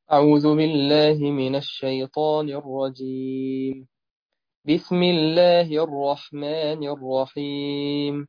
أعوذ بالله من الشيطان الرجيم بسم الله الرحمن الرحيم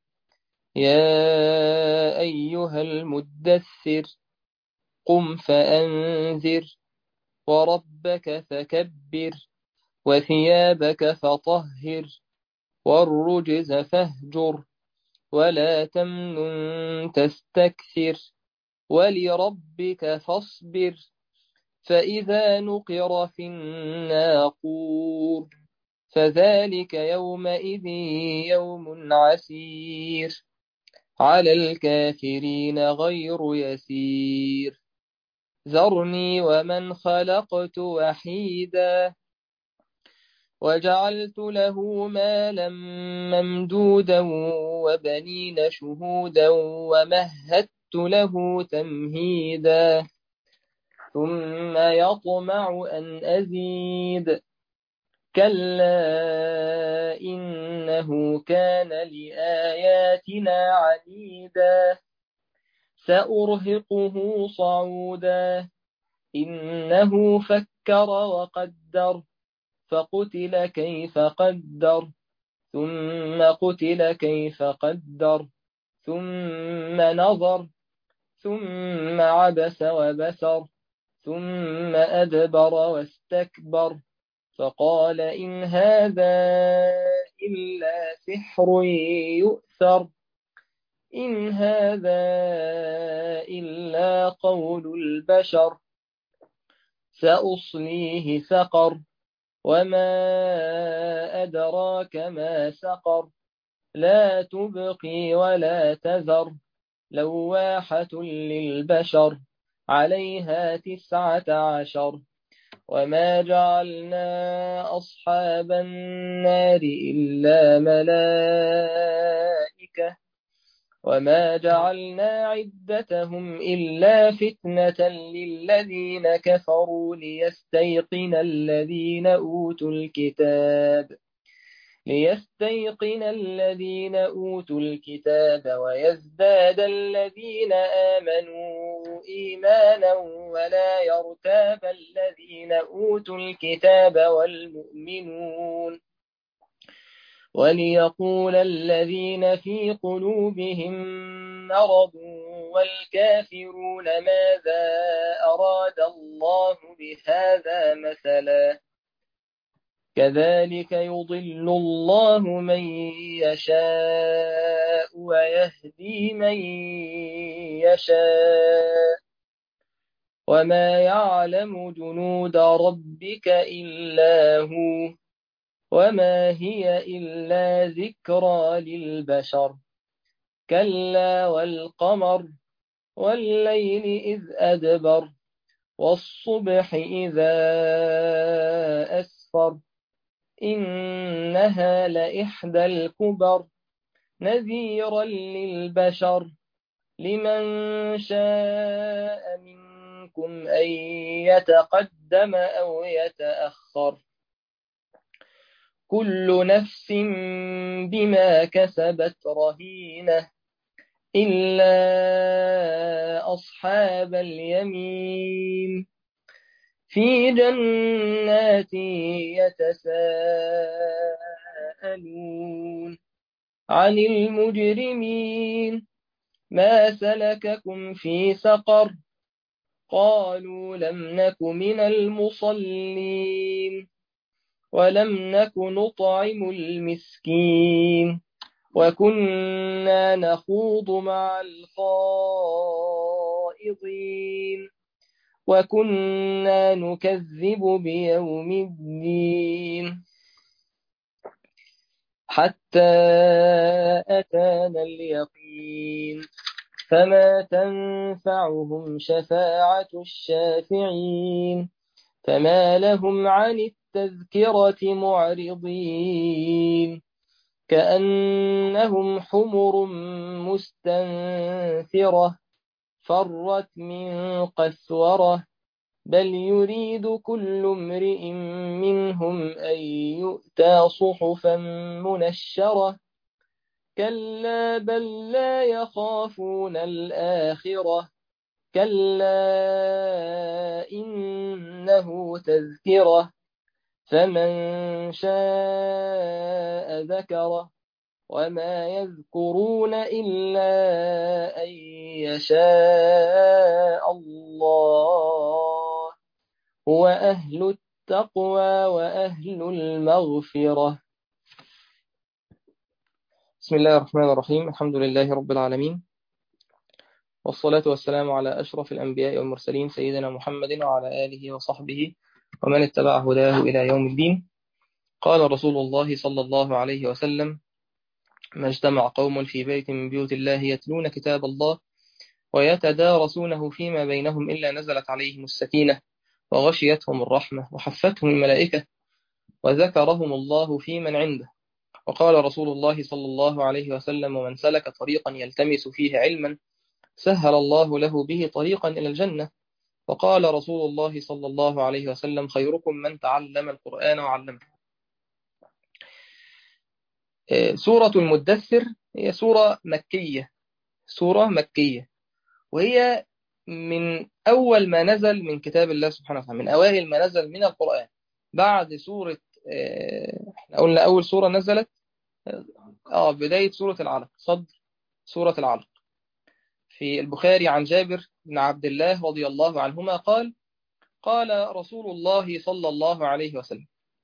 يا أيها المدثر قم فأنذر وربك فكبر وثيابك فطهر والرجز فاهجر ولا تمنن تستكثر ولربك فاصبر فإذا نقر في الناقور فذلك يومئذ يوم عسير على الكافرين غير يسير ذرني ومن خلقت وحيدا وجعلت له مالا ممدودا وبنين شهودا ومهدت له تمهيدا ثم يطمع أن أزيد كلا إنه كان لآياتنا عنيدا سأرهقه صعودا إنه فكر وقدر فقتل كيف قدر ثم قتل كيف قدر ثم نظر ثم عبس وبسر ثم أدبر واستكبر فقال إن هذا إلا سحر يؤثر إن هذا إلا قول البشر سأصليه سقر وما أدراك ما سقر لا تبقي ولا تذر لواحة للبشر عليها تسعة عشر وما جعلنا أصحاب النار إلا ملائكة وما جعلنا عدتهم إلا فتنة للذين كفروا ليستيقن الذين أوتوا الكتاب ليستيقن الذين أوتوا الكتاب ويزداد الذين آمنوا إيمانا ولا يرتاب الذين أوتوا الكتاب والمؤمنون وليقول الذين في قلوبهم مرض والكافرون ماذا أراد الله بهذا مثلا كذلك يضل الله من يشاء ويهدي من يشاء وما يعلم جنود ربك إلا هو وما هي إلا ذكرى للبشر كلا والقمر والليل إذ أدبر والصبح إذا أسفر إنها لإحدى الكبر نذيرا للبشر لمن شاء منكم أن يتقدم أو يتأخر كل نفس بما كسبت رهينة إلا أصحاب اليمين في جنات يتساءلون عن المجرمين ما سلككم في سقر قالوا لم نك من المصلين ولم نك نطعم المسكين وكنا نخوض مع الخائضين وكنا نكذب بيوم الدين حتى أتانا اليقين فما تنفعهم شفاعة الشافعين فما لهم عن التذكرة معرضين كأنهم حمر مستنفرة فرت من قسورة بل يريد كل امرئ منهم أن يؤتى صحفا منشرة كلا بل لا يخافون الآخرة كلا إنه تذكرة فمن شاء ذكره وما يذكرون إلا أن يشاء الله هو أهل التقوى وأهل المغفرة بسم الله الرحمن الرحيم الحمد لله رب العالمين والصلاة والسلام على أشرف الأنبياء والمرسلين سيدنا محمد وعلى آله وصحبه ومن اتبع هداه إلى يوم الدين قال رسول الله صلى الله عليه وسلم ما اجتمع قوم في بيت من بيوت الله يتلون كتاب الله ويتدارسونه فيما بينهم إلا نزلت عليهم السكينة وغشيتهم الرحمة وحفتهم الملائكة وذكرهم الله في من عنده وقال رسول الله صلى الله عليه وسلم ومن سلك طريقا يلتمس فيه علما سهل الله له به طريقا إلى الجنة وقال رسول الله صلى الله عليه وسلم خيركم من تعلم القرآن وعلمه سورة المدثر هي سورة مكية سورة مكية وهي من أول ما نزل من كتاب الله سبحانه وتعالى من أوائل ما نزل من القرآن بعد سورة احنا قلنا أول سورة نزلت اه بداية سورة العلق صدر سورة العلق في البخاري عن جابر بن عبد الله رضي الله عنهما قال قال رسول الله صلى الله عليه وسلم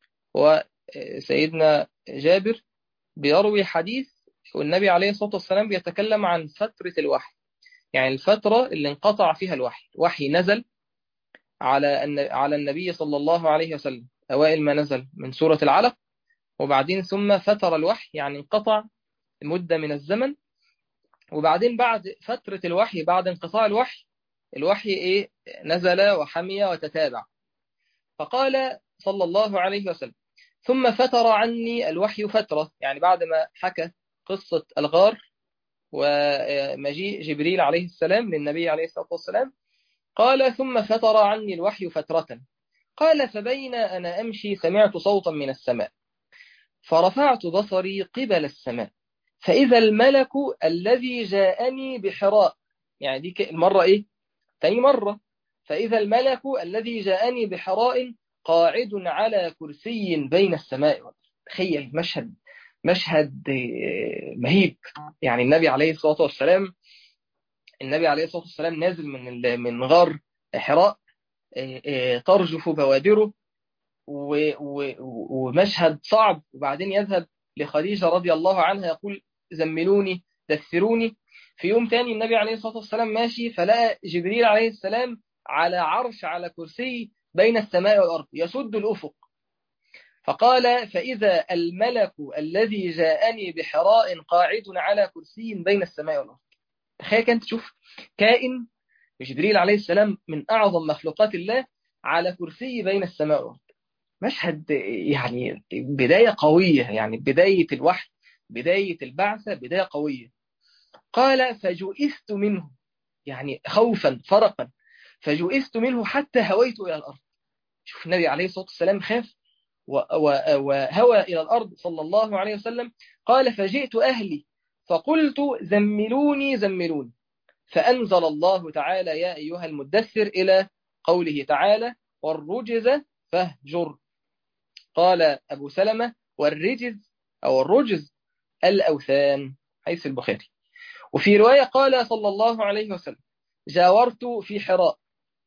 وسيدنا جابر بيروي حديث والنبي عليه الصلاة والسلام بيتكلم عن فترة الوحي يعني الفترة اللي انقطع فيها الوحي وحي نزل على على النبي صلى الله عليه وسلم أوائل ما نزل من سورة العلق وبعدين ثم فتر الوحي يعني انقطع مدة من الزمن وبعدين بعد فترة الوحي بعد انقطاع الوحي الوحي ايه نزل وحمي وتتابع فقال صلى الله عليه وسلم ثم فتر عني الوحي فترة يعني بعد ما حكى قصة الغار ومجيء جبريل عليه السلام للنبي عليه الصلاة والسلام قال ثم فتر عني الوحي فترة قال فبين أنا أمشي سمعت صوتا من السماء فرفعت بصري قبل السماء فإذا الملك الذي جاءني بحراء يعني دي المرة إيه؟ تاني مرة فإذا الملك الذي جاءني بحراء قاعد على كرسي بين السماء والأرض تخيل مشهد مشهد مهيب يعني النبي عليه الصلاة والسلام النبي عليه الصلاة والسلام نازل من من غار حراء ترجف بوادره ومشهد صعب وبعدين يذهب لخديجة رضي الله عنها يقول زملوني دثروني في يوم تاني النبي عليه الصلاة والسلام ماشي فلقى جبريل عليه السلام على عرش على كرسي بين السماء والأرض يسد الأفق فقال فإذا الملك الذي جاءني بحراء قاعد على كرسي بين السماء والأرض تخيل كانت تشوف كائن جبريل عليه السلام من أعظم مخلوقات الله على كرسي بين السماء والأرض مشهد يعني بداية قوية يعني بداية الوحي بداية البعثة بداية قوية قال فجئست منه يعني خوفا فرقا فجئست منه حتى هويت إلى الأرض شوف النبي عليه الصلاة والسلام خاف وهوى إلى الأرض صلى الله عليه وسلم قال فجئت أهلي فقلت زملوني زملوني فأنزل الله تعالى يا أيها المدثر إلى قوله تعالى والرجز فاهجر قال أبو سلمة والرجز أو الرجز الأوثان حيث البخاري وفي رواية قال صلى الله عليه وسلم جاورت في حراء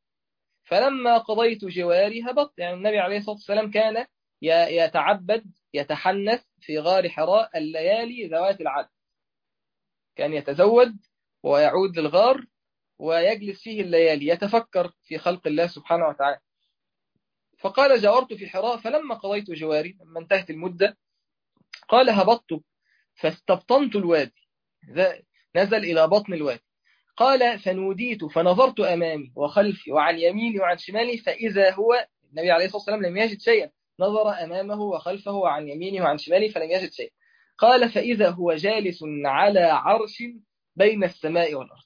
فلما قضيت جواري هبط يعني النبي عليه الصلاة والسلام كان يتعبد يتحنث في غار حراء الليالي ذوات العدد كان يتزود ويعود للغار ويجلس فيه الليالي يتفكر في خلق الله سبحانه وتعالى فقال جاورت في حراء فلما قضيت جواري لما انتهت المدة قال هبطت فاستبطنت الوادي نزل إلى بطن الوادي قال فنوديت فنظرت أمامي وخلفي وعن يميني وعن شمالي فإذا هو النبي عليه الصلاة والسلام لم يجد شيئا نظر أمامه وخلفه وعن يمينه وعن شماله فلم يجد شيئا قال فإذا هو جالس على عرش بين السماء والأرض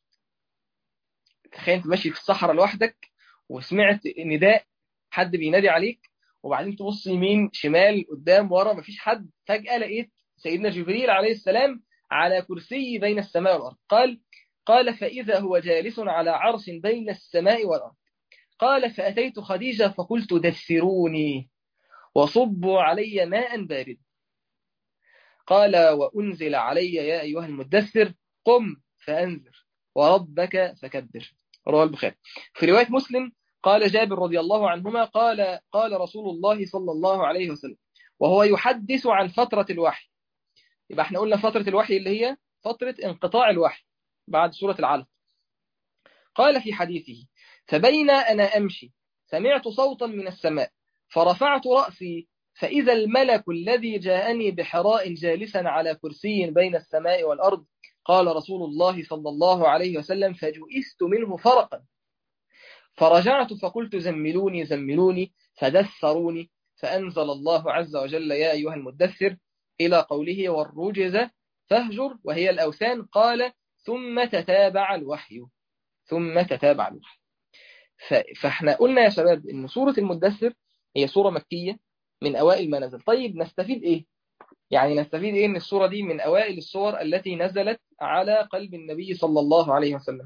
تخيل انت ماشي في الصحراء لوحدك وسمعت نداء حد بينادي عليك وبعدين تبص يمين شمال قدام ورا مفيش حد فجأة لقيت سيدنا جبريل عليه السلام على كرسي بين السماء والأرض قال قال فإذا هو جالس على عرش بين السماء والأرض قال فأتيت خديجة فقلت دثروني وصبوا علي ماء بارد قال وأنزل علي يا أيها المدثر قم فأنذر وربك فكبر رواه البخاري في رواية مسلم قال جابر رضي الله عنهما قال قال رسول الله صلى الله عليه وسلم وهو يحدث عن فترة الوحي يبقى احنا قلنا فترة الوحي اللي هي فترة انقطاع الوحي بعد سورة العلق قال في حديثه فبين أنا أمشي سمعت صوتا من السماء فرفعت رأسي فإذا الملك الذي جاءني بحراء جالسا على كرسي بين السماء والأرض قال رسول الله صلى الله عليه وسلم فجئست منه فرقا فرجعت فقلت زملوني زملوني فدثروني فأنزل الله عز وجل يا أيها المدثر إلى قوله والرجز فاهجر وهي الأوثان قال ثم تتابع الوحي ثم تتابع الوحي فاحنا قلنا يا شباب ان سورة المدثر هي سورة مكية من أوائل ما نزل طيب نستفيد إيه؟ يعني نستفيد إيه من السورة دي من أوائل السور التي نزلت على قلب النبي صلى الله عليه وسلم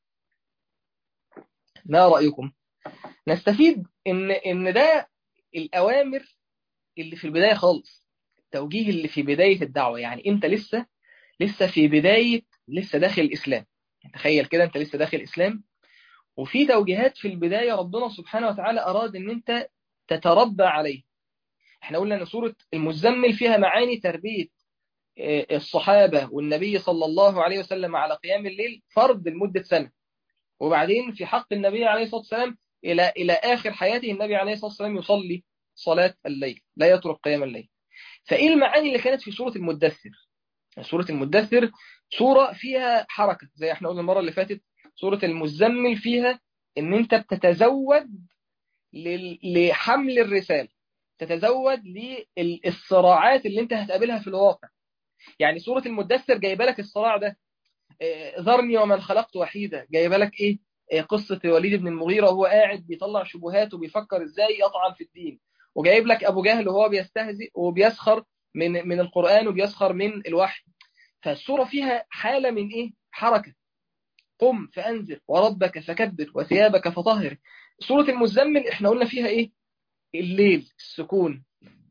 ما رأيكم؟ نستفيد إن, إن ده الأوامر اللي في البداية خالص التوجيه اللي في بداية الدعوة يعني أنت لسه لسه في بداية لسه داخل الإسلام تخيل كده أنت لسه داخل الإسلام وفي توجيهات في البداية ربنا سبحانه وتعالى أراد أن أنت تتربى عليه احنا قلنا أن سورة المزمل فيها معاني تربية الصحابة والنبي صلى الله عليه وسلم على قيام الليل فرض لمدة سنة وبعدين في حق النبي عليه الصلاة والسلام إلى إلى آخر حياته النبي عليه الصلاة والسلام يصلي صلاة الليل لا يترك قيام الليل فإيه المعاني اللي كانت في سورة المدثر سورة المدثر سورة فيها حركة زي احنا قلنا المرة اللي فاتت سورة المزمل فيها ان انت بتتزود لحمل الرسالة تتزود للصراعات اللي انت هتقابلها في الواقع يعني سورة المدثر جايبه لك الصراع ده ذرني ومن خلقت وحيدا جايبه لك ايه قصة وليد بن المغيرة وهو قاعد بيطلع شبهات وبيفكر ازاي يطعن في الدين وجايب لك ابو جهل وهو بيستهزئ وبيسخر من من القرآن وبيسخر من الوحي فالسورة فيها حالة من ايه حركة قم فأنذر وربك فكبر وثيابك فطهر سورة المزمل احنا قلنا فيها ايه الليل السكون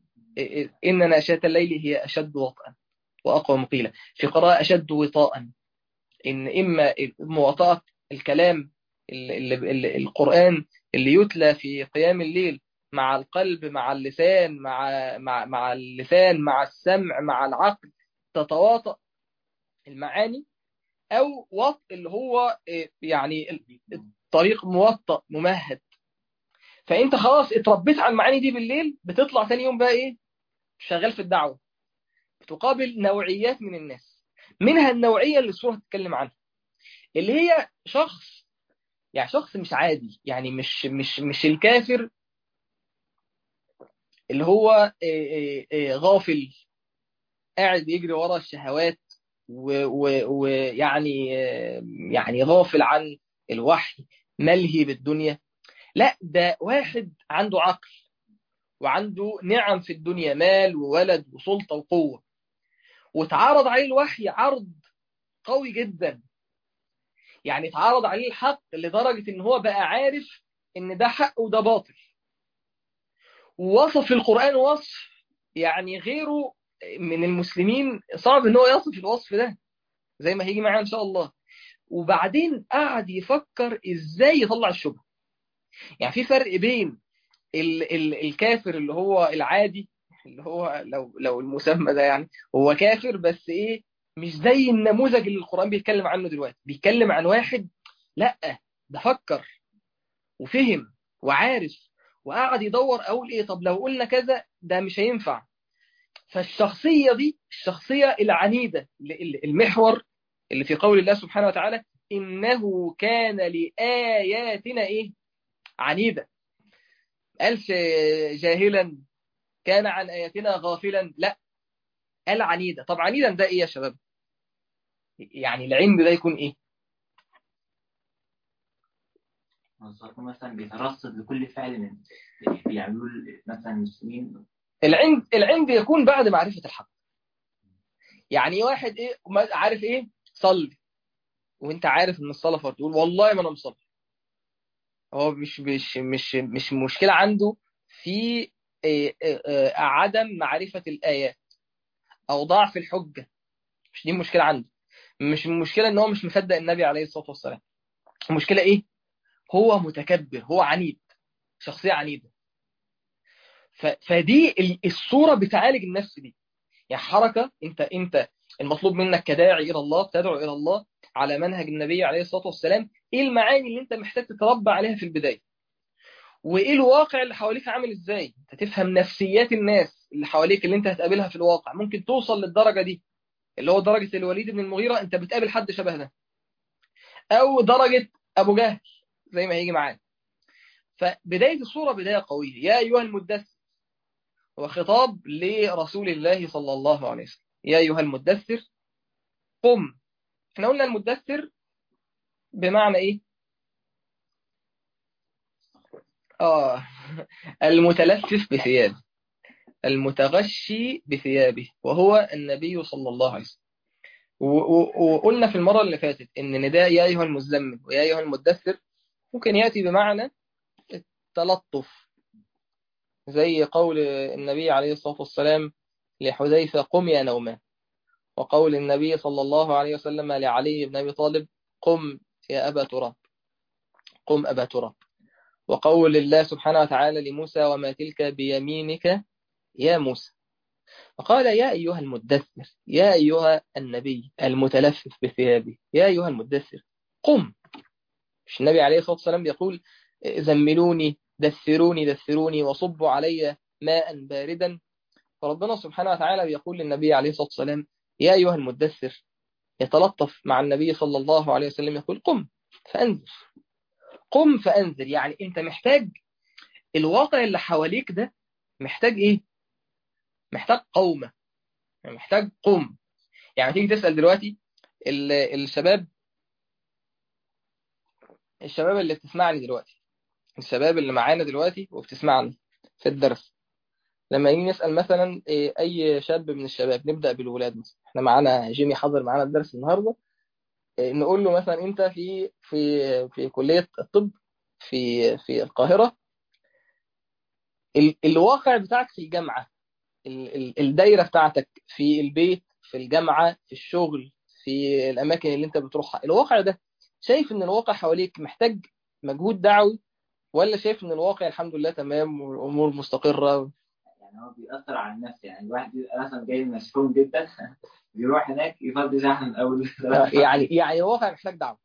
إن ناشئة الليل هي أشد وطئا وأقوى مقيلة في قراءة أشد وطاء إن إما مواطأة الكلام اللي اللي القرآن اللي يتلى في قيام الليل مع القلب مع اللسان مع مع مع اللسان مع السمع مع العقل تتواطأ المعاني أو وطء اللي هو يعني الطريق موطأ ممهد فأنت خلاص اتربيت على المعاني دي بالليل بتطلع ثاني يوم بقى إيه شغال في الدعوة بتقابل نوعيات من الناس منها النوعية اللي السورة تتكلم عنها اللي هي شخص يعني شخص مش عادي يعني مش مش مش الكافر اللي هو غافل قاعد بيجري ورا الشهوات ويعني يعني غافل عن الوحي ملهي بالدنيا لا ده واحد عنده عقل وعنده نعم في الدنيا مال وولد وسلطة وقوة وتعرض عليه الوحي عرض قوي جدا يعني اتعرض عليه الحق لدرجة ان هو بقى عارف ان ده حق وده باطل ووصف القرآن وصف يعني غيره من المسلمين صعب ان هو يصف الوصف ده زي ما هيجي معانا ان شاء الله وبعدين قعد يفكر ازاي يطلع الشبهه يعني في فرق بين ال ال الكافر اللي هو العادي اللي هو لو لو المسمى ده يعني هو كافر بس ايه مش زي النموذج اللي القرآن بيتكلم عنه دلوقتي بيتكلم عن واحد لا ده فكر وفهم وعارف وقعد يدور اقول ايه طب لو قلنا كذا ده مش هينفع فالشخصية دي الشخصية العنيدة المحور اللي في قول الله سبحانه وتعالى إنه كان لآياتنا إيه عنيدة قالش جاهلا كان عن آياتنا غافلا لا قال عنيدة طب عنيدا ده إيه يا شباب يعني العند ده يكون إيه مثلا بيترصد لكل فعل من بيعملوه مثلا المسلمين العند العند يكون بعد معرفة الحق يعني واحد ايه عارف ايه صلي وانت عارف ان الصلاه فرض تقول والله ما انا مصلي هو مش مش مش مش مشكله عنده في آه، آه، آه، عدم معرفه الايات او ضعف الحجه مش دي المشكله عنده مش المشكله ان هو مش مصدق النبي عليه الصلاه والسلام المشكله ايه هو متكبر هو عنيد شخصيه عنيده ف... فدي ال- الصوره بتعالج النفس دي يعني حركه انت انت المطلوب منك كداعي الى الله تدعو الى الله على منهج النبي عليه الصلاه والسلام ايه المعاني اللي انت محتاج تتربى عليها في البدايه وايه الواقع اللي حواليك عامل ازاي انت تفهم نفسيات الناس اللي حواليك اللي انت هتقابلها في الواقع ممكن توصل للدرجه دي اللي هو درجه الوليد بن المغيره انت بتقابل حد شبه ده او درجه ابو جهل زي ما هيجي معانا فبدايه الصوره بدايه قويه يا ايها المدثر هو خطاب لرسول الله صلى الله عليه وسلم يا ايها المدثر قم احنا قلنا المدثر بمعنى ايه اه المتلفف بثيابه المتغشي بثيابه وهو النبي صلى الله عليه وسلم و- و- وقلنا في المرة اللي فاتت إن نداء يا أيها المزمل ويا أيها المدثر ممكن يأتي بمعنى التلطف زي قول النبي عليه الصلاة والسلام لحذيفة قم يا نومان وقول النبي صلى الله عليه وسلم لعلي بن أبي طالب قم يا أبا تراب قم أبا تراب وقول الله سبحانه وتعالى لموسى وما تلك بيمينك يا موسى فقال يا أيها المدثر يا أيها النبي المتلفف بثيابه يا أيها المدثر قم مش النبي عليه الصلاة والسلام بيقول زملوني دثروني دثروني وصبوا علي ماء باردا فربنا سبحانه وتعالى بيقول للنبي عليه الصلاة والسلام يا أيها المدثر يتلطف مع النبي صلى الله عليه وسلم يقول قم فأنذر قم فأنذر يعني أنت محتاج الواقع اللي حواليك ده محتاج إيه؟ محتاج قومة يعني محتاج قم يعني تيجي تسأل دلوقتي ال- الشباب الشباب اللي بتسمعني دلوقتي الشباب اللي معانا دلوقتي وبتسمعنا في الدرس لما نيجي نسأل مثلا إيه، أي شاب من الشباب نبدأ بالولاد مثلا احنا معانا جيمي حاضر معانا الدرس النهارده إيه، نقول له مثلا أنت في في في كلية الطب في في القاهرة ال- الواقع بتاعك في الجامعة ال- ال- الدايرة بتاعتك في البيت في الجامعة في الشغل في الأماكن اللي أنت بتروحها الواقع ده شايف إن الواقع حواليك محتاج مجهود دعوي ولا شايف إن الواقع الحمد لله تمام والأمور مستقرة يعني هو بيأثر على النفس يعني الواحد بيبقى مثلا جاي مشحون جدا بيروح هناك يفضي شحن من أول يعني يعني الواقع محتاج دعوة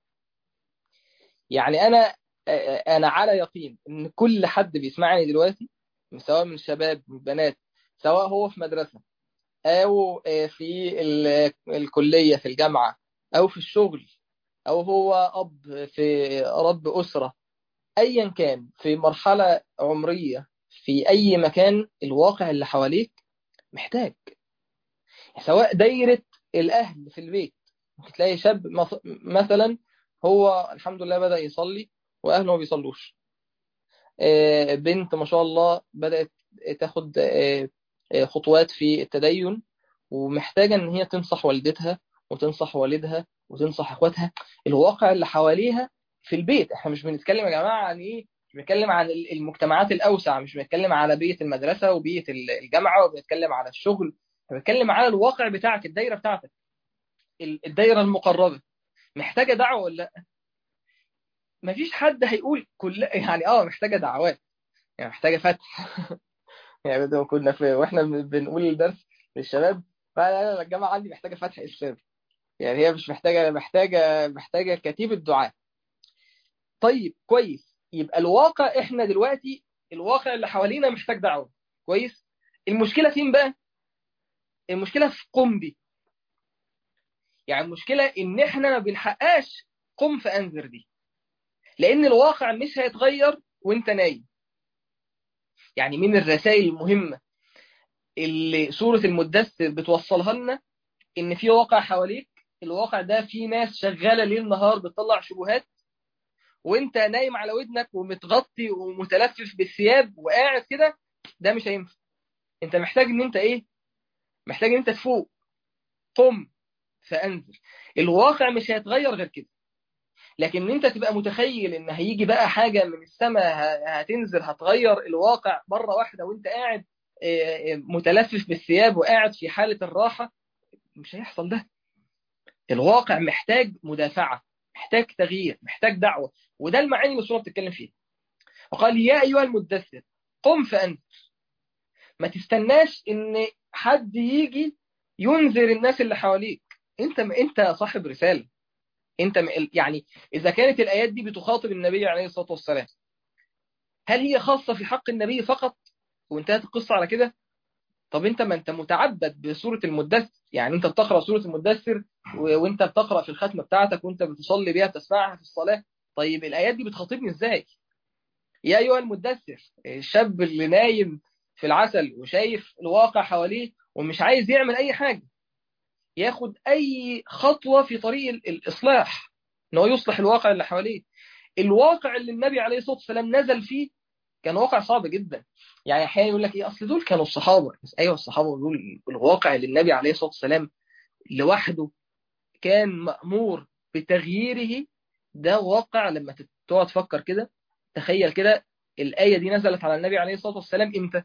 يعني أنا أنا على يقين إن كل حد بيسمعني دلوقتي سواء من الشباب من البنات سواء هو في مدرسة أو في ال- الكلية في الجامعة أو في الشغل أو هو أب في رب أسرة أيا كان في مرحلة عمرية في أي مكان الواقع اللي حواليك محتاج سواء دايرة الأهل في البيت ممكن تلاقي شاب مص- مثلا هو الحمد لله بدأ يصلي وأهله ما بيصلوش آه، بنت ما شاء الله بدأت تاخد آه، آه، خطوات في التدين ومحتاجة إن هي تنصح والدتها وتنصح والدها وتنصح اخواتها الواقع اللي حواليها في البيت احنا مش بنتكلم يا جماعة عن ايه مش بنتكلم عن ال- المجتمعات الأوسع مش بنتكلم على بيئة المدرسة وبيئة ال- الجامعة وبنتكلم على الشغل احنا بنتكلم على الواقع بتاعك الدايرة بتاعتك ال- الدايرة المقربة محتاجة دعوة ولا لا مفيش حد هيقول كل يعني اه محتاجة دعوات يعني محتاجة فتح يعني ده كنا في واحنا بن- بنقول الدرس للشباب فانا أنا الجامعة عندي محتاجة فتح إسلامي يعني هي مش محتاجة محتاجة محتاجة كتيبة دعاء طيب كويس يبقى الواقع احنا دلوقتي الواقع اللي حوالينا محتاج دعوة كويس المشكلة فين بقى المشكلة في قم دي يعني المشكلة ان احنا ما بنحققش قم فانذر دي لان الواقع مش هيتغير وانت نايم يعني من الرسائل المهمة اللي سورة المدثر بتوصلها لنا ان في واقع حواليك الواقع ده في ناس شغالة ليل نهار بتطلع شبهات وانت نايم على ودنك ومتغطي ومتلفف بالثياب وقاعد كده ده مش هينفع انت محتاج ان انت ايه محتاج ان انت تفوق قم فانذر الواقع مش هيتغير غير كده لكن ان انت تبقى متخيل ان هيجي بقى حاجه من السماء هتنزل هتغير الواقع مره واحده وانت قاعد متلفف بالثياب وقاعد في حاله الراحه مش هيحصل ده الواقع محتاج مدافعه محتاج تغيير محتاج دعوه وده المعاني اللي السوره بتتكلم فيها وقال يا ايها المدثر قم فانذر ما تستناش ان حد يجي ينذر الناس اللي حواليك انت انت صاحب رساله انت يعني اذا كانت الايات دي بتخاطب النبي عليه الصلاه والسلام هل هي خاصه في حق النبي فقط وانتهت القصه على كده طب انت ما انت متعبد بسوره المدثر يعني انت بتقرا سوره المدثر وانت بتقرا في الختمه بتاعتك وانت بتصلي بيها بتسمعها في الصلاه طيب الايات دي بتخاطبني ازاي يا ايها المدثر الشاب اللي نايم في العسل وشايف الواقع حواليه ومش عايز يعمل اي حاجه ياخد اي خطوه في طريق الاصلاح ان هو يصلح الواقع اللي حواليه الواقع اللي النبي عليه الصلاه والسلام نزل فيه كان واقع صعب جدا يعني احيانا يقول لك ايه اصل دول كانوا الصحابه بس ايوه الصحابه دول الواقع اللي النبي عليه الصلاه والسلام لوحده كان مامور بتغييره ده واقع لما تقعد تفكر كده تخيل كده الايه دي نزلت على النبي عليه الصلاه والسلام امتى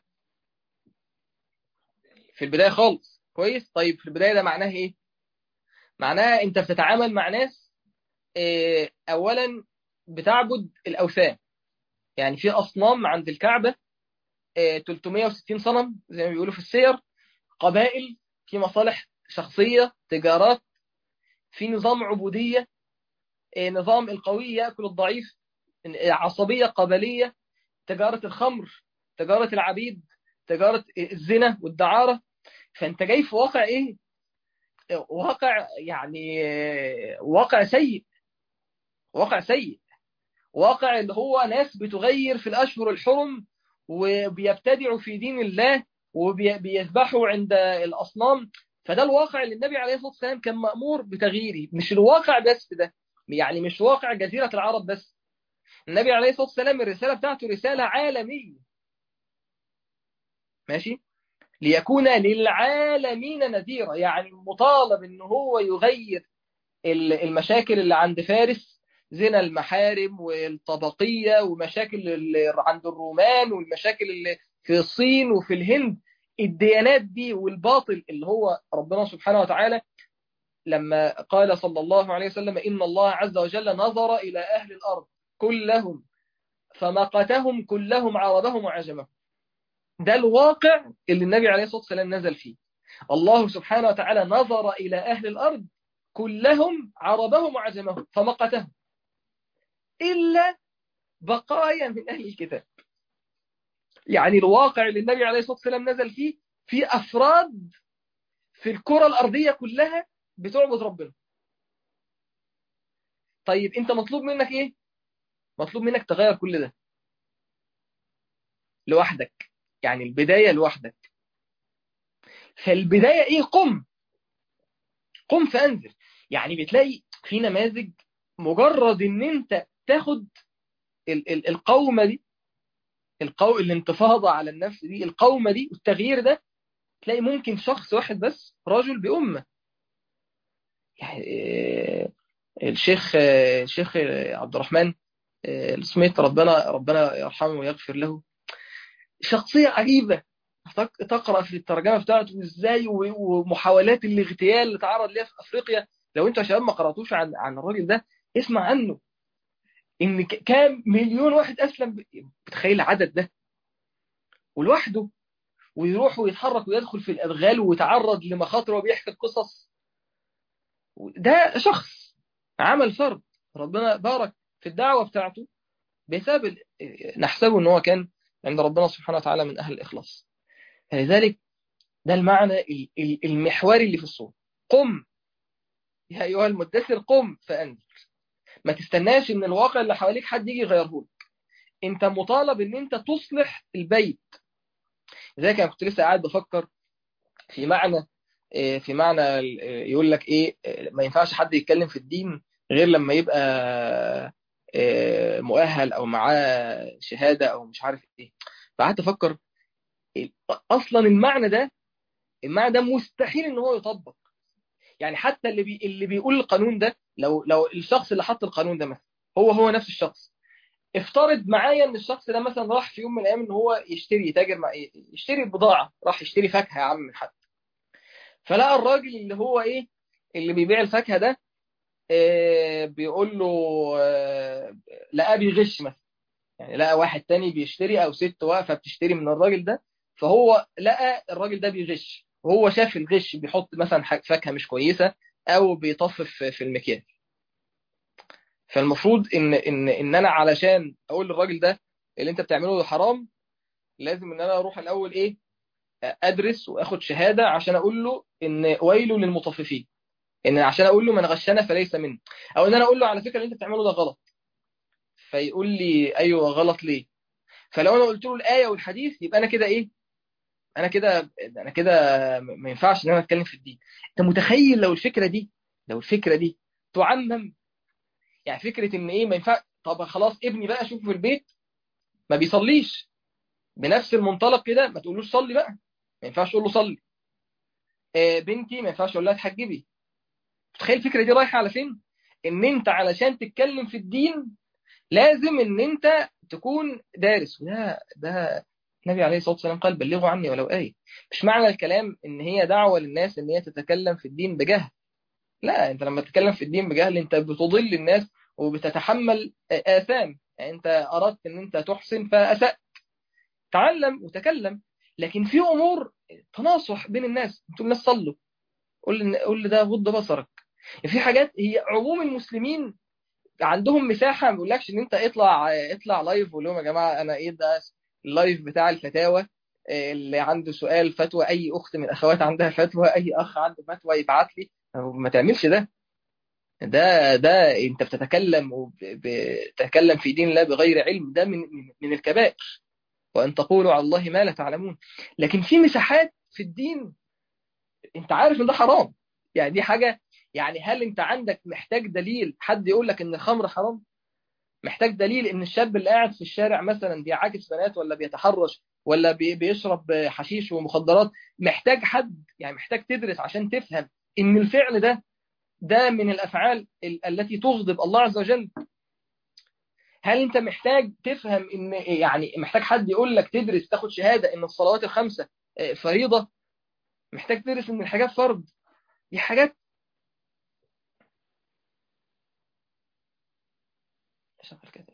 في البدايه خالص كويس طيب في البدايه ده معناه ايه معناها انت بتتعامل مع ناس اه اولا بتعبد الاوثان يعني في اصنام عند الكعبه اه 360 صنم زي ما بيقولوا في السير قبائل في مصالح شخصيه تجارات في نظام عبوديه اه نظام القوي ياكل الضعيف عصبيه قبليه تجاره الخمر تجاره العبيد تجاره الزنا والدعاره فانت جاي في واقع ايه واقع يعني واقع سيء واقع سيء واقع اللي هو ناس بتغير في الاشهر الحرم وبيبتدعوا في دين الله وبيذبحوا عند الاصنام فده الواقع اللي النبي عليه الصلاه والسلام كان مامور بتغييره مش الواقع بس ده يعني مش واقع جزيره العرب بس النبي عليه الصلاه والسلام الرساله بتاعته رساله عالميه ماشي ليكون للعالمين نذيرا يعني مطالب ان هو يغير المشاكل اللي عند فارس زنا المحارم والطبقية ومشاكل اللي عند الرومان والمشاكل اللي في الصين وفي الهند الديانات دي والباطل اللي هو ربنا سبحانه وتعالى لما قال صلى الله عليه وسلم إن الله عز وجل نظر إلى أهل الأرض كلهم فمقتهم كلهم عربهم وعجمهم ده الواقع اللي النبي عليه الصلاة والسلام نزل فيه الله سبحانه وتعالى نظر إلى أهل الأرض كلهم عربهم وعجمهم فمقتهم إلا بقايا من أهل الكتاب يعني الواقع اللي النبي عليه الصلاة والسلام نزل فيه في أفراد في الكرة الأرضية كلها بتعبد ربنا طيب أنت مطلوب منك إيه؟ مطلوب منك تغير كل ده لوحدك يعني البداية لوحدك فالبداية ايه قم قم فانذر يعني بتلاقي في نماذج مجرد ان انت تاخد ال ال القومة دي القو... الانتفاضة على النفس دي القومة دي والتغيير ده تلاقي ممكن شخص واحد بس رجل بأمة يعني الشيخ الشيخ عبد الرحمن السميت ربنا ربنا يرحمه ويغفر له شخصية عجيبة تقرأ في الترجمة بتاعته ازاي ومحاولات الاغتيال اللي تعرض ليها في افريقيا لو انتوا يا شباب ما قرأتوش عن عن الراجل ده اسمع عنه ان كام مليون واحد اسلم بتخيل العدد ده ولوحده ويروح ويتحرك ويدخل في الادغال ويتعرض لمخاطر وبيحكي القصص ده شخص عمل فرد ربنا بارك في الدعوة بتاعته بسبب نحسبه ان هو كان عند ربنا سبحانه وتعالى من أهل الإخلاص فلذلك ده المعنى المحوري اللي في الصورة قم يا أيها المدثر قم فأنذر ما تستناش ان الواقع اللي حواليك حد يجي يغيره لك انت مطالب ان انت تصلح البيت لذلك انا كنت لسه قاعد بفكر في معنى في معنى يقول لك ايه ما ينفعش حد يتكلم في الدين غير لما يبقى مؤهل او معاه شهاده او مش عارف ايه فقعدت افكر اصلا المعنى ده المعنى ده مستحيل ان هو يطبق يعني حتى اللي بي اللي بيقول القانون ده لو لو الشخص اللي حط القانون ده مثلا هو هو نفس الشخص افترض معايا ان الشخص ده مثلا راح في يوم من الايام ان هو يشتري يتاجر مع يشتري بضاعه راح يشتري فاكهه يا عم من حد فلقى الراجل اللي هو ايه اللي بيبيع الفاكهه ده آه بيقول له آه لقاه بيغش مثلا يعني لقى واحد تاني بيشتري او ست واقفه بتشتري من الراجل ده فهو لقى الراجل ده بيغش وهو شاف الغش بيحط مثلا فاكهه مش كويسه او بيطفف في المكيال فالمفروض ان ان ان انا علشان اقول للراجل ده اللي انت بتعمله ده حرام لازم ان انا اروح الاول ايه ادرس واخد شهاده عشان اقول له ان ويل للمطففين ان عشان اقول له من غشنا فليس منه او ان انا اقول له على فكره اللي انت بتعمله ده غلط فيقول لي ايوه غلط ليه فلو انا قلت له الايه والحديث يبقى انا كده ايه انا كده انا كده ما ينفعش ان انا اتكلم في الدين انت متخيل لو الفكره دي لو الفكره دي تعمم يعني فكره ان ايه ما ينفع طب خلاص ابني بقى اشوفه في البيت ما بيصليش بنفس المنطلق كده ما تقولوش صلي بقى ما ينفعش تقول له صلي آه بنتي ما ينفعش اقول لها تحجبي تخيل الفكره دي رايحه على فين ان انت علشان تتكلم في الدين لازم ان انت تكون دارس لا ده النبي عليه الصلاه والسلام قال بلغوا عني ولو ايه مش معنى الكلام ان هي دعوه للناس ان هي تتكلم في الدين بجهل لا انت لما تتكلم في الدين بجهل انت بتضل الناس وبتتحمل آثام يعني انت اردت ان انت تحسن فاسأت تعلم وتكلم لكن في امور تناصح بين الناس انتوا الناس صلوا قول قول ده غض بصرك في حاجات هي عموم المسلمين عندهم مساحه ما بيقولكش ان انت اطلع اطلع لايف وقول لهم يا جماعه انا ايه ده اللايف بتاع الفتاوى اللي عنده سؤال فتوى اي اخت من الاخوات عندها فتوى اي اخ عنده فتوى يبعت لي ما تعملش ده ده ده انت بتتكلم وبتتكلم في دين الله بغير علم ده من من الكبائر وان تقولوا على الله ما لا تعلمون لكن في مساحات في الدين انت عارف ان ده حرام يعني دي حاجه يعني هل انت عندك محتاج دليل حد يقول لك ان الخمر حرام محتاج دليل ان الشاب اللي قاعد في الشارع مثلا بيعاكس بنات ولا بيتحرش ولا بيشرب حشيش ومخدرات محتاج حد يعني محتاج تدرس عشان تفهم ان الفعل ده ده من الافعال التي تغضب الله عز وجل هل انت محتاج تفهم ان يعني محتاج حد يقول لك تدرس تاخد شهاده ان الصلوات الخمسه فريضه محتاج تدرس ان الحاجات فرض دي حاجات شغل كده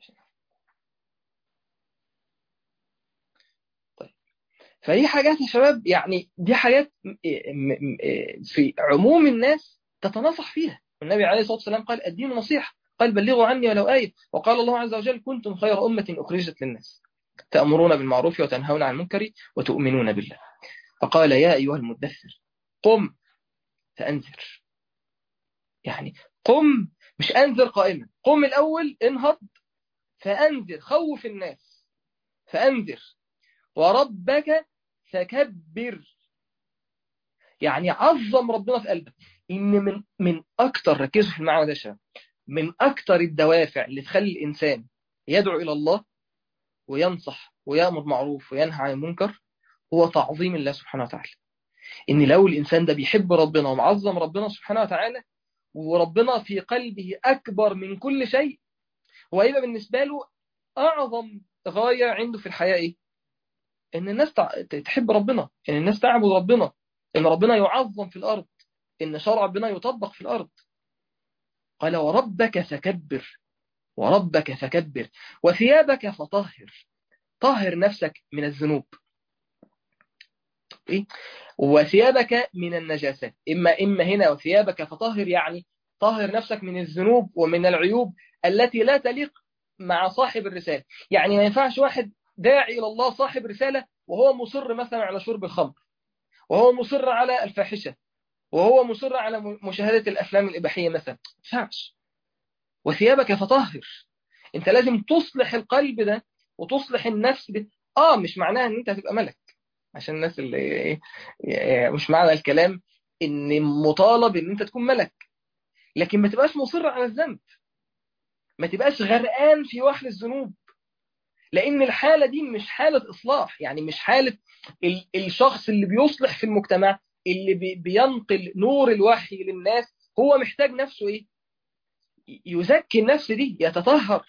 طيب فهي حاجات يا شباب يعني دي حاجات في عموم الناس تتناصح فيها النبي عليه الصلاة والسلام قال الدين نصيحة قال بلغوا عني ولو آية وقال الله عز وجل كنتم خير أمة أخرجت للناس تأمرون بالمعروف وتنهون عن المنكر وتؤمنون بالله فقال يا أيها المدثر قم فأنذر يعني قم مش أنذر قائما قم الأول انهض فأنذر خوف الناس فأنذر وربك فكبر يعني عظم ربنا في قلبك ان من من اكتر ركزوا في المعنى ده شباب من اكتر الدوافع اللي تخلي الانسان يدعو الى الله وينصح ويامر معروف وينهى عن المنكر هو تعظيم الله سبحانه وتعالى ان لو الانسان ده بيحب ربنا ومعظم ربنا سبحانه وتعالى وربنا في قلبه اكبر من كل شيء وهيبقى بالنسبه له اعظم غايه عنده في الحياه ايه ان الناس تحب ربنا ان الناس تعبد ربنا ان ربنا يعظم في الارض ان شرع ربنا يطبق في الارض قال وربك فكبر وربك فكبر وثيابك فطهر طهر نفسك من الذنوب إيه؟ وثيابك من النجاسات إما إما هنا وثيابك فطهر يعني طهر نفسك من الذنوب ومن العيوب التي لا تليق مع صاحب الرسالة يعني ما ينفعش واحد داعي إلى الله صاحب رسالة وهو مصر مثلا على شرب الخمر وهو مصر على الفاحشة وهو مصر على مشاهدة الأفلام الإباحية مثلا ما ينفعش وثيابك فطهر انت لازم تصلح القلب ده وتصلح النفس دي اه مش معناها ان انت هتبقى ملك عشان الناس اللي مش معنى الكلام ان مطالب ان انت تكون ملك لكن ما تبقاش مصر على الذنب ما تبقاش غرقان في وحل الذنوب لان الحالة دي مش حالة اصلاح يعني مش حالة الشخص اللي بيصلح في المجتمع اللي بي بينقل نور الوحي للناس هو محتاج نفسه ايه يزكي النفس دي يتطهر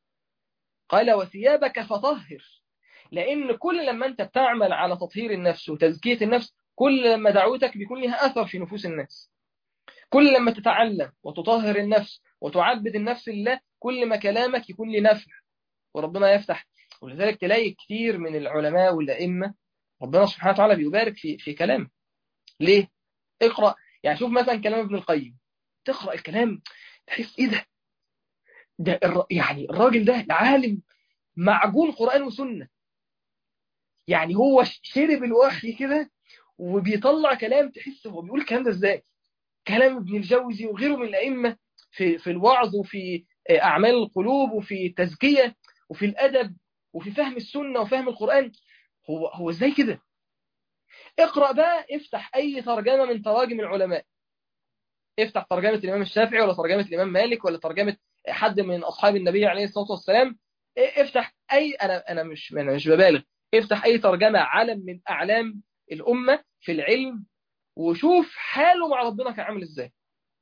قال وثيابك فطهر لان كل لما انت بتعمل على تطهير النفس وتزكية النفس كل لما دعوتك بيكون لها اثر في نفوس الناس كل لما تتعلم وتطهر النفس وتعبد النفس لله كل ما كلامك يكون له نفع وربنا يفتح ولذلك تلاقي كتير من العلماء والأئمة ربنا سبحانه وتعالى بيبارك في في كلامه ليه؟ اقرأ يعني شوف مثلا كلام ابن القيم تقرأ الكلام تحس ايه ده؟ ده الر... يعني الراجل ده عالم معجون قرآن وسنة يعني هو شرب الوحي كده وبيطلع كلام تحس هو بيقول الكلام ده ازاي؟ كلام ابن الجوزي وغيره من الأئمة في في الوعظ وفي أعمال القلوب وفي التزكية وفي الأدب وفي فهم السنة وفهم القرآن هو هو ازاي كده اقرأ بقى افتح أي ترجمة من تراجم العلماء افتح ترجمة الإمام الشافعي ولا ترجمة الإمام مالك ولا ترجمة حد من أصحاب النبي عليه الصلاة والسلام افتح أي أنا أنا مش أنا مش ببالغ افتح أي ترجمة علم من أعلام الأمة في العلم وشوف حاله مع ربنا كان عامل ازاي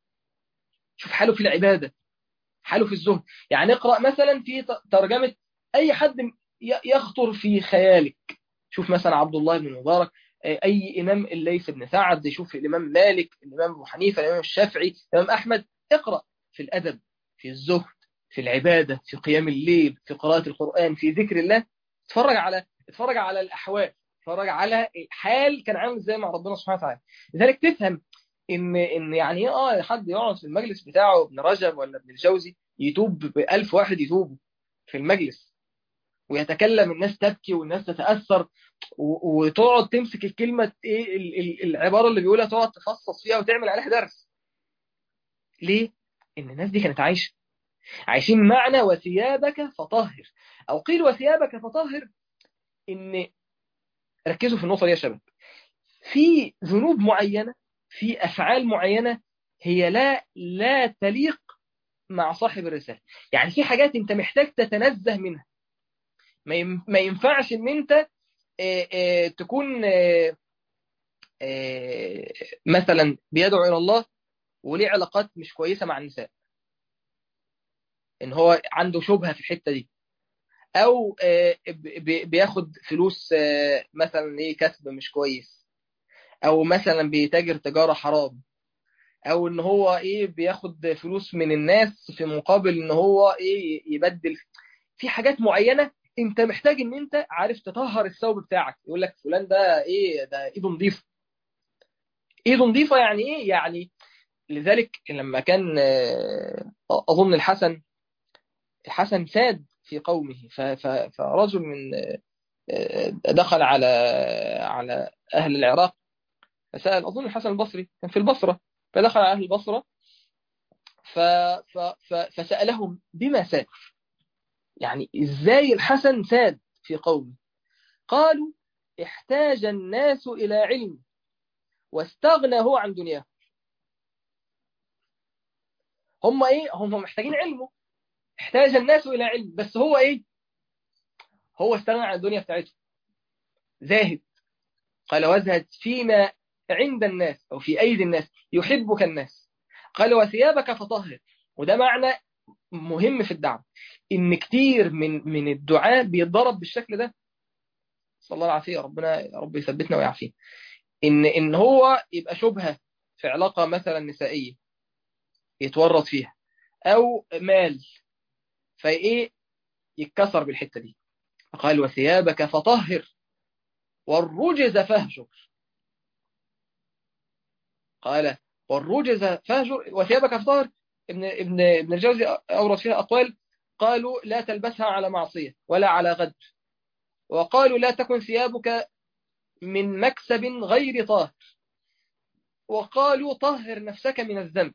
شوف حاله في العبادة حاله في الزهد يعني اقرأ مثلا في ترجمة أي حد يخطر في خيالك شوف مثلا عبد الله بن مبارك أي إمام الليث بن سعد شوف الإمام مالك الإمام أبو حنيفة الإمام الشافعي الإمام أحمد اقرأ في الأدب في الزهد في العبادة في قيام الليل في قراءة القرآن في ذكر الله اتفرج على اتفرج على الأحوال اتفرج على الحال كان عامل ازاي مع ربنا سبحانه وتعالى لذلك تفهم ان ان يعني ايه اه حد يقعد في المجلس بتاعه ابن رجب ولا ابن الجوزي يتوب بألف واحد يتوبوا في المجلس ويتكلم الناس تبكي والناس تتأثر وتقعد تمسك الكلمة ايه العبارة اللي بيقولها تقعد تفصص فيها وتعمل عليها درس ليه؟ ان الناس دي كانت عايشة عايشين معنى وثيابك فطهر او قيل وثيابك فطهر ان ركزوا في النقطة دي يا شباب في ذنوب معينة في أفعال معينة هي لا لا تليق مع صاحب الرسالة يعني في حاجات انت محتاج تتنزه منها ما ينفعش ان انت اه اه تكون اه مثلا بيدعو الى الله وليه علاقات مش كويسة مع النساء ان هو عنده شبهة في الحتة دي او بياخد فلوس مثلا ايه كسب مش كويس او مثلا بيتاجر تجارة حرام او ان هو ايه بياخد فلوس من الناس في مقابل ان هو ايه يبدل في حاجات معينة انت محتاج ان انت عارف تطهر الثوب بتاعك يقول لك فلان ده ايه ده ايده نظيفه ايده نظيفه يعني ايه يعني لذلك لما كان اظن الحسن الحسن ساد في قومه فرجل من دخل على على أهل العراق فسأل أظن الحسن البصري كان في البصرة فدخل على أهل البصرة ف ف فسألهم بما ساد يعني إزاي الحسن ساد في قومه قالوا احتاج الناس إلى علم واستغنى هو عن دنياه هم ايه هم محتاجين علمه احتاج الناس إلى علم بس هو إيه هو استغنى عن الدنيا بتاعته زاهد قال وازهد فيما عند الناس أو في أيدي الناس يحبك الناس قال وثيابك فطهر وده معنى مهم في الدعوة إن كتير من من الدعاء بيتضرب بالشكل ده صلى الله العافية ربنا يا رب يثبتنا ويعافيه إن إن هو يبقى شبهة في علاقة مثلا نسائية يتورط فيها أو مال فايه يتكسر بالحته دي قال وثيابك فطهر والرجز فاهجر قال والرجز فاهجر وثيابك فطهر ابن ابن ابن الجوزي اورد فيها اقوال قالوا لا تلبسها على معصيه ولا على غدر وقالوا لا تكن ثيابك من مكسب غير طاهر وقالوا طهر نفسك من الذنب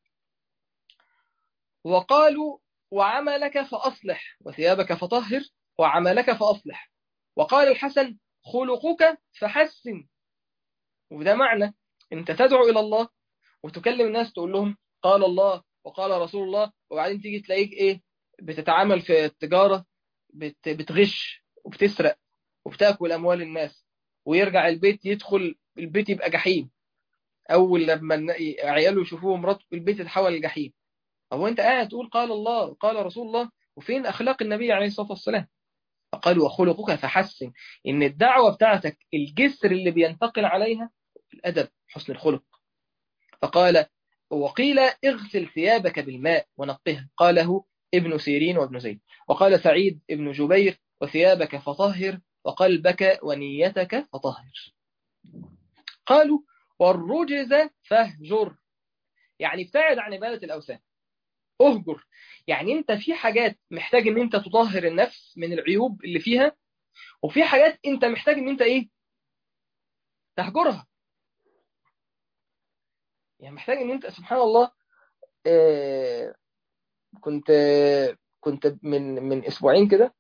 وقالوا وعملك فأصلح وثيابك فطهر وعملك فأصلح وقال الحسن خلقك فحسن وده معنى انت تدعو إلى الله وتكلم الناس تقول لهم قال الله وقال رسول الله وبعدين تيجي تلاقيك ايه بتتعامل في التجارة بت بتغش وبتسرق وبتاكل أموال الناس ويرجع البيت يدخل البيت يبقى جحيم اول لما عياله يشوفوه مراته في البيت تتحول للجحيم طب وانت قاعد تقول قال الله قال رسول الله وفين اخلاق النبي عليه الصلاه والسلام فقال وخلقك فحسن ان الدعوه بتاعتك الجسر اللي بينتقل عليها الادب حسن الخلق فقال وقيل اغسل ثيابك بالماء ونقها قاله ابن سيرين وابن زيد وقال سعيد ابن جبير وثيابك فطهر وقلبك ونيتك فطهر قالوا والرجز فاهجر يعني ابتعد عن عبادة الأوثان اهجر يعني انت في حاجات محتاج ان انت تطهر النفس من العيوب اللي فيها وفي حاجات انت محتاج ان انت ايه تهجرها يعني محتاج ان انت سبحان الله آه كنت كنت من من اسبوعين كده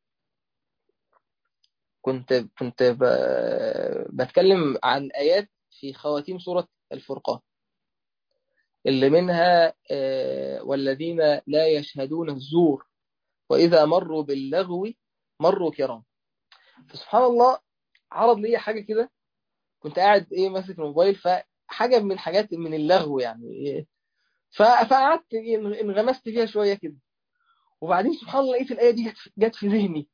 كنت كنت بتكلم عن ايات في خواتيم سوره الفرقان اللي منها والذين لا يشهدون الزور واذا مروا باللغو مروا كرام فسبحان الله عرض لي حاجه كده كنت قاعد ايه ماسك الموبايل فحاجه من الحاجات من اللغو يعني فقعدت انغمست فيها شويه كده وبعدين سبحان الله لقيت الايه دي جت في ذهني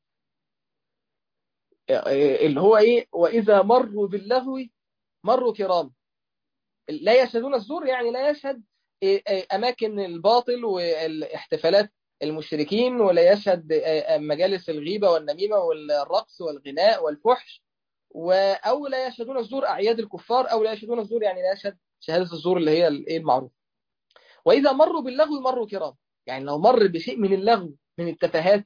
اللي هو ايه واذا مروا باللغو مروا كرام لا يشهدون الزور يعني لا يشهد اماكن الباطل والاحتفالات المشركين ولا يشهد مجالس الغيبه والنميمه والرقص والغناء والفحش او لا يشهدون الزور اعياد الكفار او لا يشهدون الزور يعني لا يشهد شهاده الزور اللي هي الايه المعروفه واذا مروا باللغو مروا كرام يعني لو مر بشيء من اللغو من التفاهات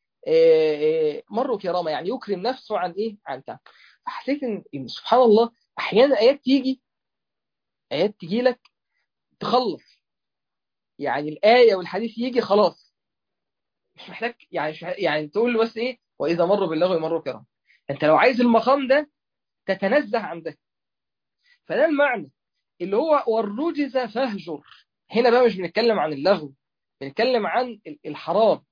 مروا كرامه يعني يكرم نفسه عن ايه عن تعب فحسيت ان سبحان الله احيانا ايات تيجي ايات تيجي لك تخلص يعني الايه والحديث يجي خلاص مش محتاج يعني مش يعني تقول له بس ايه واذا مروا باللغو مروا كرام انت لو عايز المقام ده تتنزه عن ده فده المعنى اللي هو والرجز فاهجر هنا بقى مش بنتكلم عن اللغو بنتكلم عن الحرام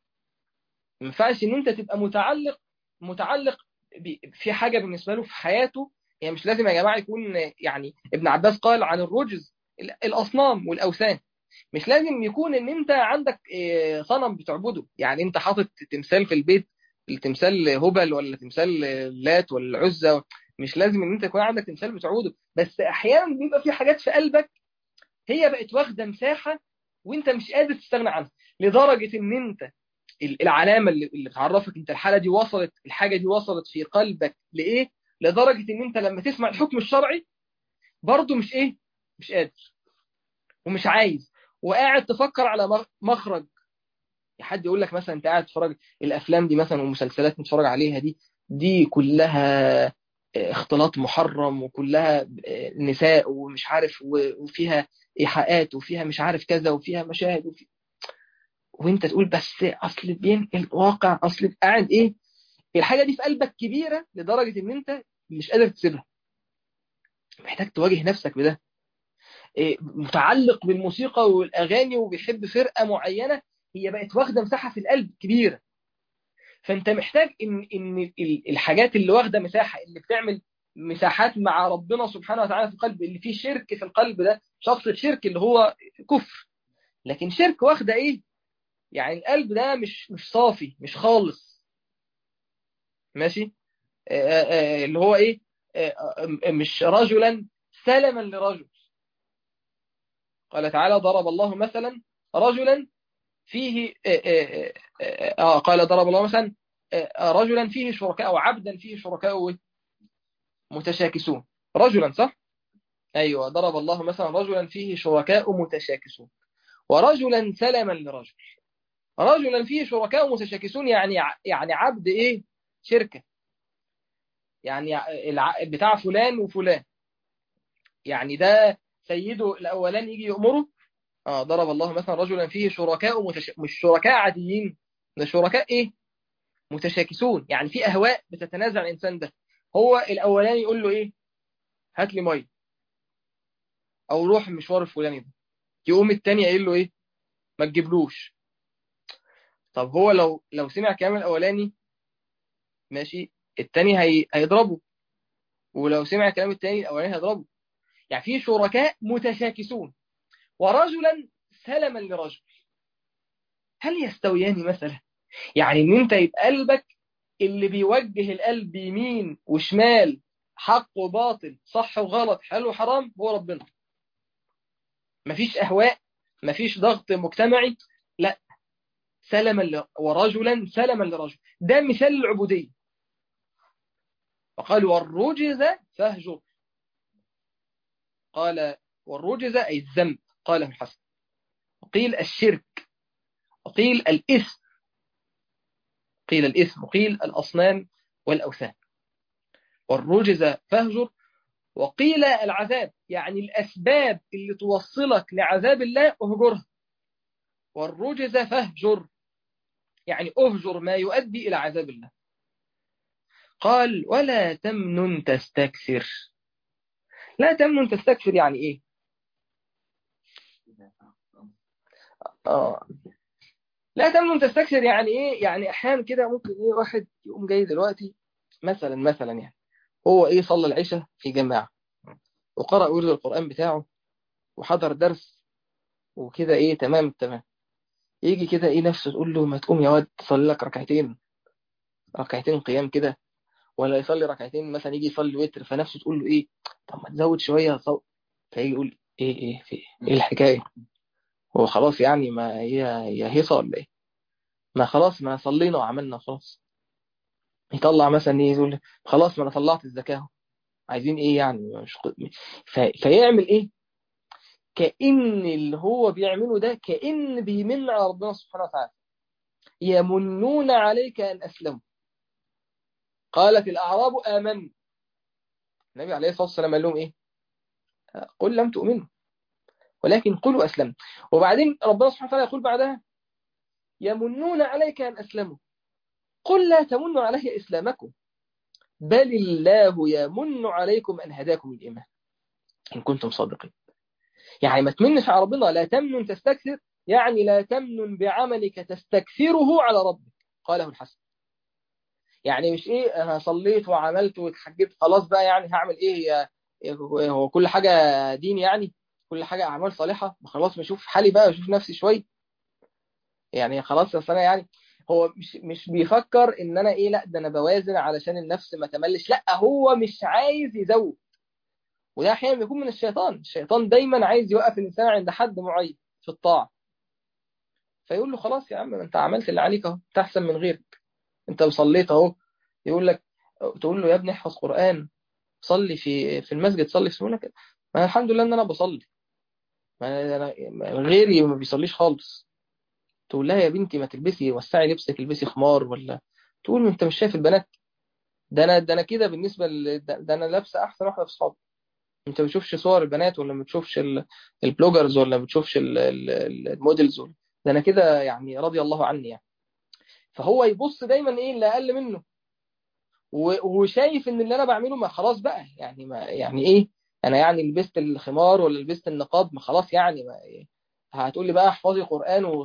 ما ينفعش ان انت تبقى متعلق متعلق في حاجه بالنسبه له في حياته يعني مش لازم يا جماعه يكون يعني ابن عباس قال عن الرجز الاصنام والاوثان مش لازم يكون ان انت عندك صنم بتعبده يعني انت حاطط تمثال في البيت التمثال هبل ولا تمثال لات ولا العزة مش لازم ان انت يكون عندك تمثال بتعبده بس احيانا بيبقى في حاجات في قلبك هي بقت واخده مساحه وانت مش قادر تستغنى عنها لدرجه ان انت العلامه اللي, اللي تعرفك انت الحاله دي وصلت الحاجه دي وصلت في قلبك لايه لدرجه ان انت لما تسمع الحكم الشرعي برضه مش ايه مش قادر ومش عايز وقاعد تفكر على مخرج حد يقول لك مثلا انت قاعد تتفرج الافلام دي مثلا والمسلسلات نتفرج عليها دي دي كلها اختلاط محرم وكلها نساء ومش عارف وفيها ايحاءات وفيها مش عارف كذا وفيها مشاهد وفي... وانت تقول بس اصل بينقل واقع اصل قاعد ايه الحاجه دي في قلبك كبيره لدرجه ان انت مش قادر تسيبها محتاج تواجه نفسك بده متعلق بالموسيقى والاغاني وبيحب فرقه معينه هي بقت واخده مساحه في القلب كبيره فانت محتاج ان ان الحاجات اللي واخده مساحه اللي بتعمل مساحات مع ربنا سبحانه وتعالى في القلب اللي فيه شرك في القلب ده شخص الشرك اللي هو كفر لكن شرك واخده ايه يعني القلب ده مش مش صافي مش خالص ماشي آآ آآ اللي هو ايه مش رجلا سلما لرجل قال تعالى ضرب الله مثلا رجلا فيه آآ آآ قال ضرب الله مثلا رجلا فيه شركاء أو عبدا فيه شركاء متشاكسون رجلا صح؟ أيوة ضرب الله مثلا رجلا فيه شركاء متشاكسون ورجلا سلما لرجل رجلا فيه شركاء متشاكسون يعني يعني عبد ايه شركة يعني بتاع فلان وفلان يعني ده سيده الأولان يجي يأمره آه ضرب الله مثلا رجلا فيه شركاء متش... مش شركاء عاديين ده شركاء ايه متشاكسون يعني في اهواء بتتنازع الانسان ده هو الاولاني يقول له ايه هات لي ميه او روح المشوار الفلاني ده يقوم التاني قايل له ايه ما تجيبلوش طب هو لو لو سمع كلام الاولاني ماشي التاني هي... هيضربه ولو سمع كلام التاني الاولاني هيضربه يعني في شركاء متشاكسون ورجلا سلما لرجل هل يستويان مثلا يعني ان انت يبقى قلبك اللي بيوجه القلب يمين وشمال حق وباطل صح وغلط حلال وحرام هو ربنا مفيش اهواء مفيش ضغط مجتمعي لا سلما ل... ورجلا سلما لرجل ده مثال العبودية فقال والرجز فاهجر قال والرجز أي الذنب قاله الحسن وقيل الشرك وقيل الإثم قيل الإثم وقيل الأصنام والأوثان والرجز فاهجر وقيل العذاب يعني الأسباب اللي توصلك لعذاب الله أهجرها والرجز فاهجر يعني أهجر ما يؤدي إلى عذاب الله قال ولا تمنن تستكثر لا تمنن تستكثر يعني إيه آه. لا تمنن تستكثر يعني إيه يعني أحيانا كده ممكن إيه واحد يقوم جاي دلوقتي مثلا مثلا يعني هو إيه صلى العشاء في جماعة وقرأ ورد القرآن بتاعه وحضر درس وكده إيه تمام تمام يجي كده ايه نفسه تقول له ما تقوم يا واد تصلي لك ركعتين ركعتين قيام كده ولا يصلي ركعتين مثلا يجي يصلي وتر فنفسه تقول له ايه طب ما تزود شويه صو فيجي يقول ايه ايه في ايه الحكايه هو خلاص يعني ما هي هي هيصه ولا ايه ما خلاص ما صلينا وعملنا خلاص يطلع مثلا ايه يقول خلاص ما انا طلعت الزكاه عايزين ايه يعني مش في... فيعمل ايه كأن اللي هو بيعمله ده كأن بيمن على ربنا سبحانه وتعالى يمنون عليك أن أسلموا قالت الأعراب آمن النبي عليه الصلاة والسلام قال لهم إيه قل لم تؤمنوا ولكن قلوا أسلموا وبعدين ربنا سبحانه وتعالى يقول بعدها يمنون عليك أن أسلموا قل لا تمنوا علي إسلامكم بل الله يمن عليكم أن هداكم الإيمان إن كنتم صادقين يعني ما تمنش على ربنا لا تمنن تستكثر يعني لا تمنن بعملك تستكثره على ربك قاله الحسن يعني مش ايه انا صليت وعملت واتحجبت خلاص بقى يعني هعمل ايه هو كل حاجة دين يعني كل حاجة اعمال صالحة خلاص بشوف حالي بقى بشوف نفسي شوية يعني خلاص اصل انا يعني هو مش مش بيفكر ان انا ايه لا ده انا بوازن علشان النفس ما تملش لا هو مش عايز يزود وده احيانا بيكون من الشيطان الشيطان دايما عايز يوقف الانسان عند حد معين في الطاعه فيقول له خلاص يا عم انت عملت اللي عليك اهو انت احسن من غيرك انت وصليت اهو يقول لك تقول له يا ابني احفظ قران صلي في في المسجد صلي في لك ما الحمد لله ان انا بصلي ما انا غيري ما بيصليش خالص تقول لها يا بنتي ما تلبسي وسعي لبسك البسي خمار ولا تقول انت مش شايف البنات ده انا ده انا كده بالنسبه ل... ده انا لابسه احسن واحده في اصحابي انت ما بتشوفش صور البنات ولا ما بتشوفش البلوجرز ولا ما بتشوفش المودلز ولا ده انا كده يعني رضي الله عني يعني فهو يبص دايما ايه اللي اقل منه وشايف ان اللي انا بعمله ما خلاص بقى يعني ما يعني ايه انا يعني لبست الخمار ولا لبست النقاب ما خلاص يعني ما إيه هتقول لي بقى احفظي قران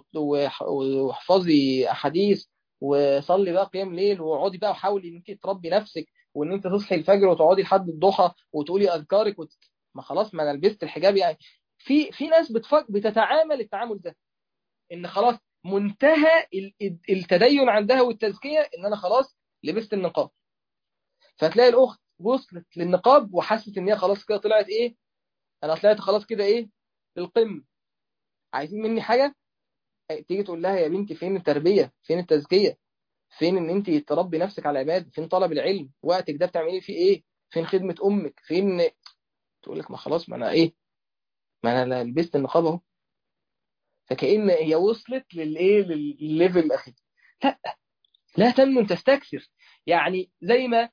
واحفظي احاديث وصلي بقى قيام ليل واقعدي بقى وحاولي ان انت تربي نفسك وان انت تصحي الفجر وتقعدي لحد الضحى وتقولي اذكارك وت... ما خلاص ما انا لبست الحجاب يعني في في ناس بتفك... بتتعامل التعامل ده ان خلاص منتهى التدين عندها والتزكيه ان انا خلاص لبست النقاب فتلاقي الاخت وصلت للنقاب وحست ان هي خلاص كده طلعت ايه انا طلعت خلاص كده ايه للقمه عايزين مني حاجه تيجي تقول لها يا بنتي فين التربيه فين التزكيه فين ان انت تربي نفسك على العباد فين طلب العلم وقتك ده بتعملي فيه ايه فين خدمه امك فين تقول لك ما خلاص ما انا ايه ما انا لبست النقاب اهو فكأن هي وصلت للايه للليفل الاخير لا لا تمنن تستكثر يعني زي ما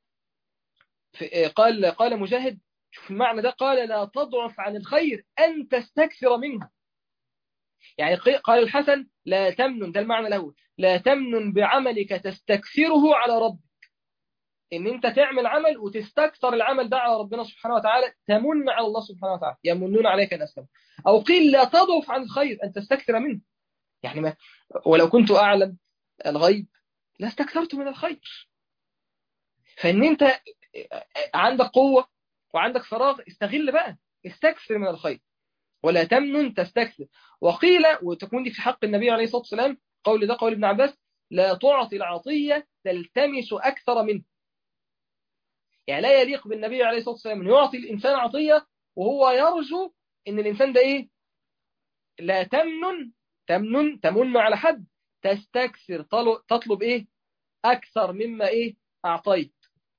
قال قال مجاهد شوف المعنى ده قال لا تضعف عن الخير ان تستكثر منه يعني قال الحسن لا تمنن ده المعنى الاول لا تمنن بعملك تستكثره على ربك ان انت تعمل عمل وتستكثر العمل ده على ربنا سبحانه وتعالى تمن على الله سبحانه وتعالى يمنون عليك ان اسلموا او قيل لا تضعف عن الخير ان تستكثر منه يعني ما ولو كنت اعلم الغيب لاستكثرت من الخير فان انت عندك قوه وعندك فراغ استغل بقى استكثر من الخير ولا تمنن تستكثر وقيل وتكون دي في حق النبي عليه الصلاة والسلام قول ده قول ابن عباس لا تعطي العطية تلتمس أكثر منه يعني لا يليق بالنبي عليه الصلاة والسلام أن يعطي الإنسان عطية وهو يرجو أن الإنسان ده إيه لا تمنن تمنن تمن على حد تستكثر تطلب إيه أكثر مما إيه أعطيت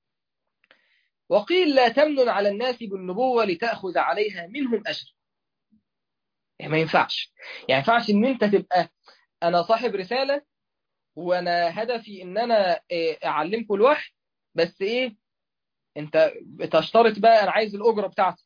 وقيل لا تمنن على الناس بالنبوة لتأخذ عليها منهم أجر يعني ما ينفعش يعني ينفعش ان انت تبقى انا صاحب رسالة وانا هدفي ان انا اعلمكم الوحي بس ايه انت بتشترط بقى انا عايز الاجرة بتاعتي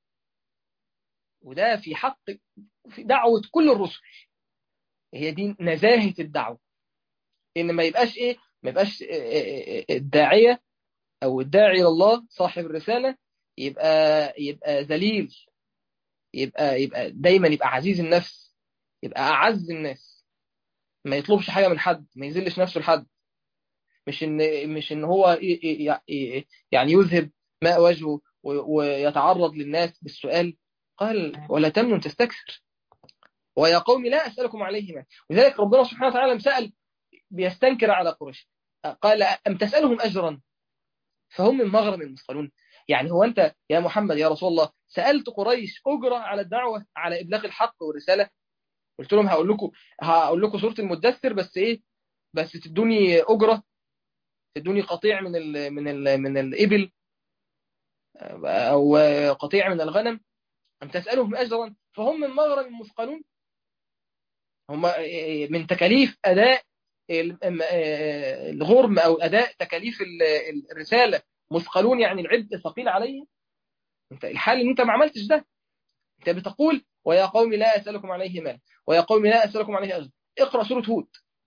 وده في حق في دعوة كل الرسل هي دي نزاهة الدعوة ان ما يبقاش ايه ما يبقاش الداعية او الداعي الى الله صاحب الرسالة يبقى يبقى ذليل يبقى يبقى دايما يبقى عزيز النفس يبقى اعز الناس ما يطلبش حاجه من حد ما يذلش نفسه لحد مش ان مش ان هو يعني يذهب ماء وجهه ويتعرض للناس بالسؤال قال ولا تمنن تستكثر ويا قوم لا اسالكم عليه مال لذلك ربنا سبحانه وتعالى سال بيستنكر على قريش قال ام تسالهم اجرا فهم من مغرم مثقلون يعني هو أنت يا محمد يا رسول الله سألت قريش أجرة على الدعوة على إبلاغ الحق والرسالة قلت لهم هقول لكم هقول لكم سورة المدثر بس إيه بس تدوني أجرة تدوني قطيع من ال من ال من الإبل أو قطيع من الغنم أم تسألهم أجرا فهم من مغرم مثقلون هم من تكاليف أداء الغرم أو أداء تكاليف الرسالة مثقلون يعني العبء ثقيل عليه انت الحال ان انت ما عملتش ده انت بتقول ويا قوم لا اسالكم عليه مال ويا قوم لا اسالكم عليه اجر اقرا سوره هود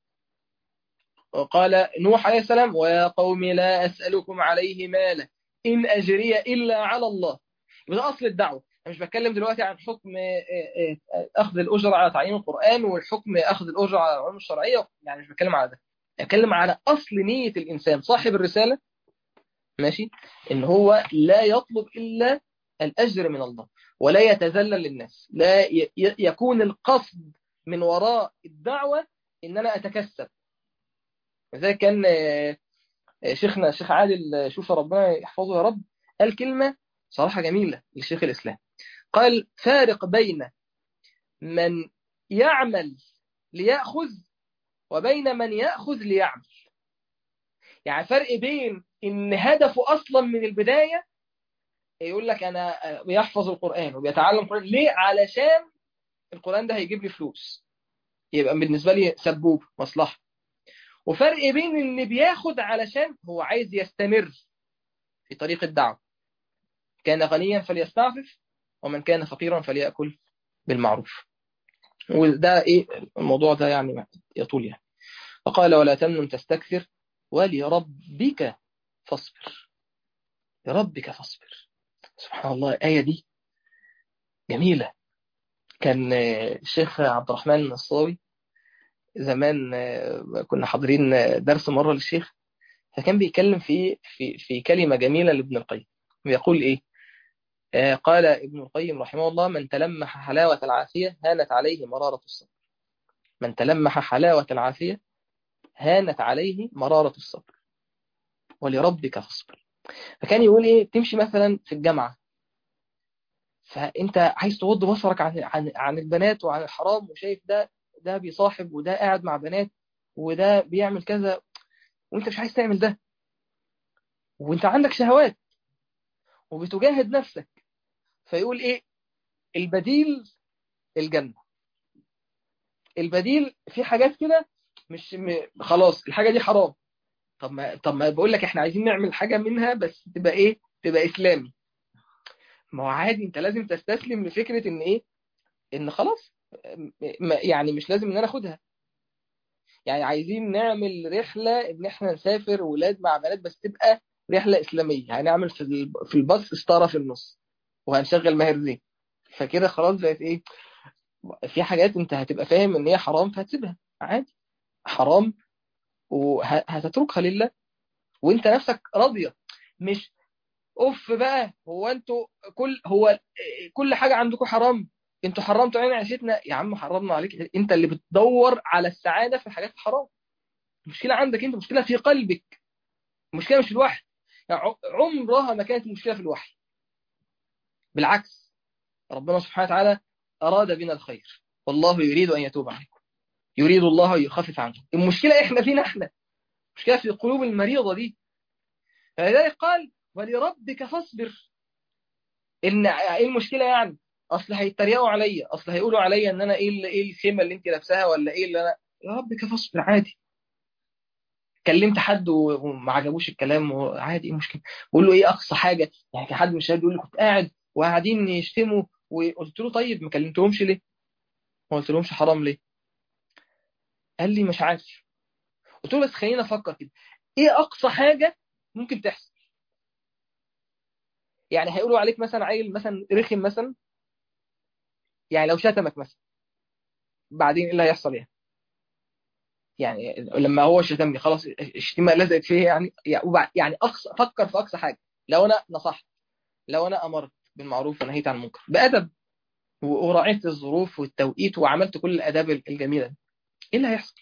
وقال نوح عليه السلام ويا قوم لا اسالكم عليه مالا ان اجري الا على الله يبقى ده اصل الدعوه انا مش بتكلم دلوقتي عن حكم اخذ الاجره على تعليم القران والحكم اخذ الاجره على العلوم الشرعيه يعني مش بتكلم على ده بتكلم على اصل نيه الانسان صاحب الرساله ماشي ان هو لا يطلب الا الاجر من الله ولا يتذلل للناس لا يكون القصد من وراء الدعوه ان انا اتكسب زي كان شيخنا الشيخ عادل شوف ربنا يحفظه يا رب قال كلمه صراحه جميله لشيخ الاسلام قال فارق بين من يعمل ليأخذ وبين من يأخذ ليعمل يعني فرق بين ان هدفه اصلا من البداية يقول لك انا بيحفظ القرآن وبيتعلم القرآن ليه علشان القرآن ده هيجيب لي فلوس يبقى بالنسبة لي سبوب مصلحة وفرق بين ان بياخد علشان هو عايز يستمر في طريق الدعوة كان غنيا فليستعفف ومن كان فقيرا فليأكل بالمعروف وده ايه الموضوع ده يعني يطول يعني فقال ولا تمنن تستكثر ولربك فاصبر لربك فاصبر سبحان الله الآية دي جميلة كان الشيخ عبد الرحمن النصاوي زمان كنا حاضرين درس مرة للشيخ فكان بيتكلم في في في كلمة جميلة لابن القيم بيقول إيه قال ابن القيم رحمه الله من تلمح حلاوة العافية هانت عليه مرارة الصبر من تلمح حلاوة العافية هانت عليه مرارة الصبر ولربك فاصبر فكان يقول ايه تمشي مثلا في الجامعة فانت عايز تغض بصرك عن عن عن البنات وعن الحرام وشايف ده ده بيصاحب وده قاعد مع بنات وده بيعمل كذا وانت مش عايز تعمل ده وانت عندك شهوات وبتجاهد نفسك فيقول ايه البديل الجنة البديل في حاجات كده مش م... خلاص الحاجة دي حرام طب ما طب ما بقول لك احنا عايزين نعمل حاجة منها بس تبقى ايه تبقى اسلامي ما هو عادي انت لازم تستسلم لفكرة ان ايه ان خلاص يعني مش لازم ان انا اخدها يعني عايزين نعمل رحلة ان احنا نسافر ولاد مع بنات بس تبقى رحلة اسلامية هنعمل في في الباص ستارة في النص وهنشغل ماهر زين فكده خلاص بقت ايه في حاجات انت هتبقى فاهم ان هي حرام فهتسيبها عادي حرام وهتتركها لله وانت نفسك راضية مش اوف بقى هو انتوا كل هو كل حاجه عندكم حرام انتوا حرمتوا علينا عيشتنا يا عم حرمنا عليك انت اللي بتدور على السعاده في الحاجات الحرام المشكله عندك انت مشكله في قلبك المشكله مش في الوحي يعني عمرها ما كانت المشكله في الوحي بالعكس ربنا سبحانه وتعالى اراد بنا الخير والله يريد ان يتوب عليكم يريد الله يخفف عنكم المشكله احنا فينا احنا المشكله في القلوب المريضه دي فلذلك قال ولربك فاصبر ان ايه المشكله يعني اصل هيتريقوا عليا اصل هيقولوا عليا ان انا ايه ايه الخيمه اللي انت لابساها ولا ايه اللي انا يا ربك فاصبر عادي كلمت حد وما عجبوش الكلام وعادي ايه المشكله بقول له ايه اقصى حاجه يعني كان حد من الشباب بيقول لي كنت قاعد وقاعدين يشتموا وقلت له طيب ما كلمتهمش ليه ما قلت لهمش حرام ليه قال لي مش عارف قلت له بس خلينا افكر كده ايه اقصى حاجه ممكن تحصل يعني هيقولوا عليك مثلا عيل مثلا رخم مثلا يعني لو شتمك مثلا بعدين ايه اللي هيحصل يعني يعني لما هو شتمني خلاص الشتيمه لزقت فيه يعني يعني اقصى فكر في اقصى حاجه لو انا نصحت لو انا امرت بالمعروف ونهيت عن المنكر بادب وراعيت الظروف والتوقيت وعملت كل الاداب الجميله دي ايه اللي هيحصل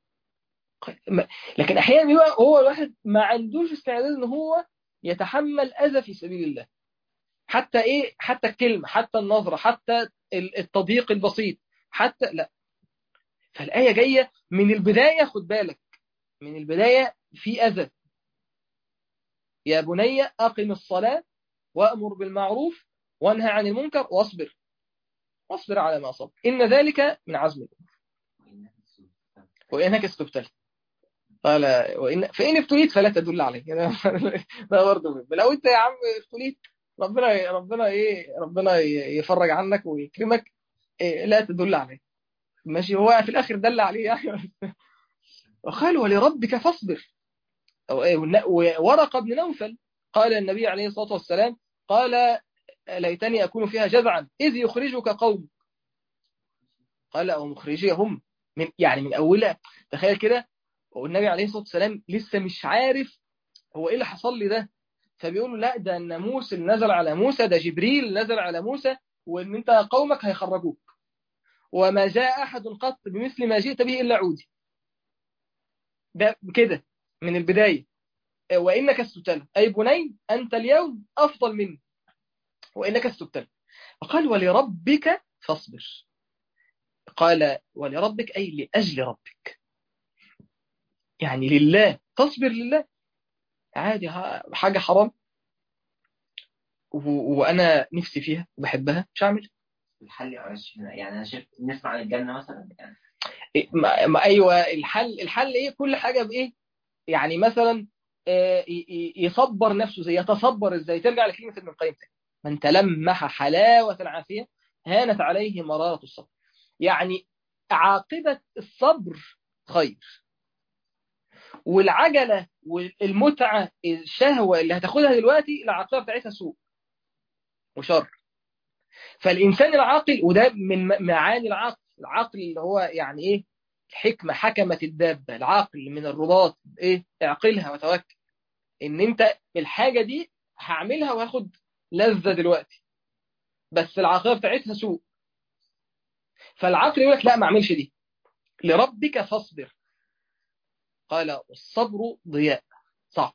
لكن احيانا بيبقى هو الواحد ما عندوش استعداد ان هو يتحمل اذى في سبيل الله حتى ايه حتى الكلمه حتى النظره حتى التضييق البسيط حتى لا فالايه جايه من البدايه خد بالك من البدايه في اذى يا بني اقم الصلاه وامر بالمعروف وانهى عن المنكر واصبر واصبر على ما صبر ان ذلك من عزم الامور وانك استبتلت قال وإن فإن ابتليت فلا تدل عليه ده برضه لو أنت يا عم ابتليت ربنا ربنا إيه ربنا يفرج عنك ويكرمك إيه لا تدل عليه ماشي هو في الآخر دل عليه يعني وقال ولربك فاصبر ورقة بن نوفل قال النبي عليه الصلاة والسلام قال ليتني أكون فيها جزعا إذ يخرجك قوم قال أو مخرجيهم من يعني من أولها تخيل كده والنبي عليه الصلاة والسلام لسه مش عارف هو ايه اللي حصل لي ده فبيقول له لا ده الناموس اللي نزل على موسى ده جبريل نزل على موسى وان انت قومك هيخرجوك وما جاء احد قط بمثل ما جئت به الا عودي ده كده من البداية وانك استبتلى اي بني انت اليوم افضل مني وانك استبتلى فقال ولربك فاصبر قال ولربك اي لاجل ربك يعني لله تصبر لله عادي حاجة حرام وأنا نفسي فيها وبحبها مش هعمل الحل يعني أنا شفت نسمع عن الجنة مثلا يعني إيه ما ما أيوة الحل الحل إيه كل حاجة بإيه يعني مثلا يصبر نفسه زي يتصبر إزاي ترجع لكلمة ابن القيم من تلمح حلاوة العافية هانت عليه مرارة الصبر يعني عاقبة الصبر خير والعجلة والمتعة الشهوة اللي هتاخدها دلوقتي العاقبة بتاعتها سوء وشر فالإنسان العاقل وده من معاني العقل العقل اللي هو يعني إيه الحكمة حكمت الدابة العقل من الرباط إيه اعقلها وتوكل إن أنت الحاجة دي هعملها وهاخد لذة دلوقتي بس العاقبة بتاعتها سوء فالعقل يقول لك لا ما اعملش دي لربك فاصبر قال والصبر ضياء صعب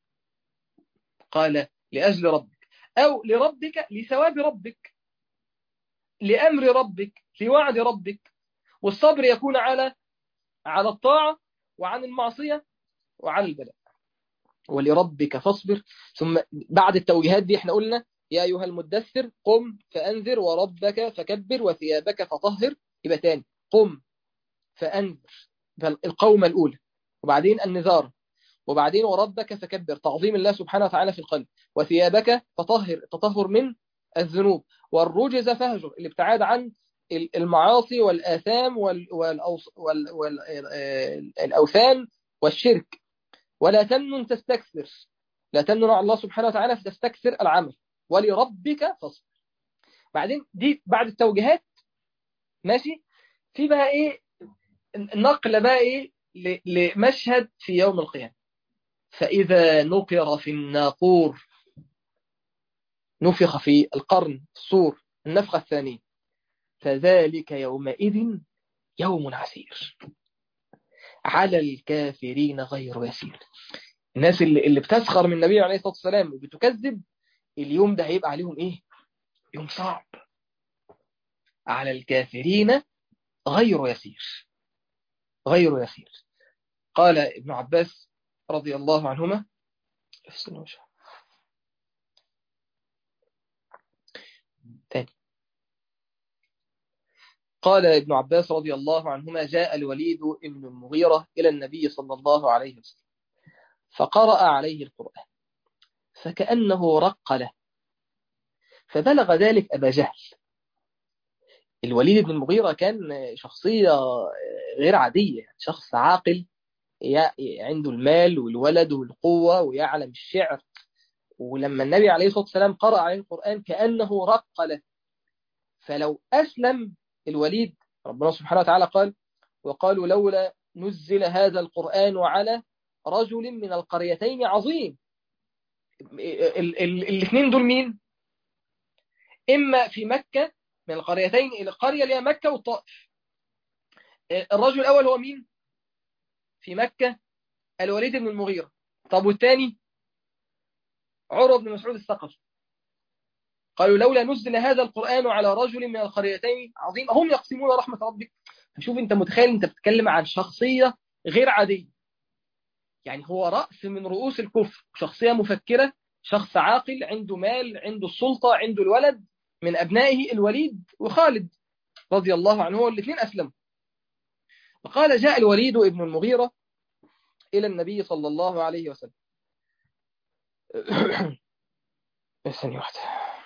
قال لأجل ربك أو لربك لثواب ربك لأمر ربك لوعد ربك والصبر يكون على على الطاعة وعن المعصية وعن البلاء ولربك فاصبر ثم بعد التوجيهات دي احنا قلنا يا أيها المدثر قم فأنذر وربك فكبر وثيابك فطهر يبقى تاني قم فأنذر القومة الأولى وبعدين النذار وبعدين وربك فكبر تعظيم الله سبحانه وتعالى في القلب وثيابك فطهر التطهر من الذنوب والرجز فهجر الابتعاد عن المعاصي والآثام والأوثان والشرك ولا تمنن تستكثر لا تمنن على الله سبحانه وتعالى فتستكثر العمل ولربك فاصبر بعدين دي بعد التوجيهات ماشي في بقى ايه نقل بقى ايه لمشهد في يوم القيامة فإذا نقر في الناقور نفخ في القرن الصور النفخة الثانية فذلك يومئذ يوم عسير على الكافرين غير يسير الناس اللي, اللي بتسخر من النبي عليه الصلاة والسلام وبتكذب اليوم ده هيبقى عليهم ايه يوم صعب على الكافرين غير يسير غير يسير قال ابن عباس رضي الله عنهما تاني قال ابن عباس رضي الله عنهما جاء الوليد ابن المغيرة إلى النبي صلى الله عليه وسلم فقرأ عليه القرآن فكأنه رق له فبلغ ذلك أبا جهل الوليد بن المغيرة كان شخصية غير عادية شخص عاقل عنده المال والولد والقوة ويعلم الشعر ولما النبي عليه الصلاة والسلام قرأ عليه القرآن كأنه رق له فلو أسلم الوليد ربنا سبحانه وتعالى قال وقالوا لولا نزل هذا القرآن على رجل من القريتين عظيم الاثنين دول مين إما في مكة من القريتين إلى القرية اللي هي مكة والطائف الرجل الأول هو مين في مكة الوليد بن المغيرة طب والثاني عروة بن مسعود الثقفي قالوا لولا نزل هذا القرآن على رجل من القريتين عظيم هم يقسمون رحمة ربك فشوف انت متخيل انت بتتكلم عن شخصية غير عادية يعني هو رأس من رؤوس الكفر شخصية مفكرة شخص عاقل عنده مال عنده السلطة عنده الولد من أبنائه الوليد وخالد رضي الله عنه الاثنين أسلموا وقال جاء الوليد ابن المغيرة إلى النبي صلى الله عليه وسلم ثانية واحدة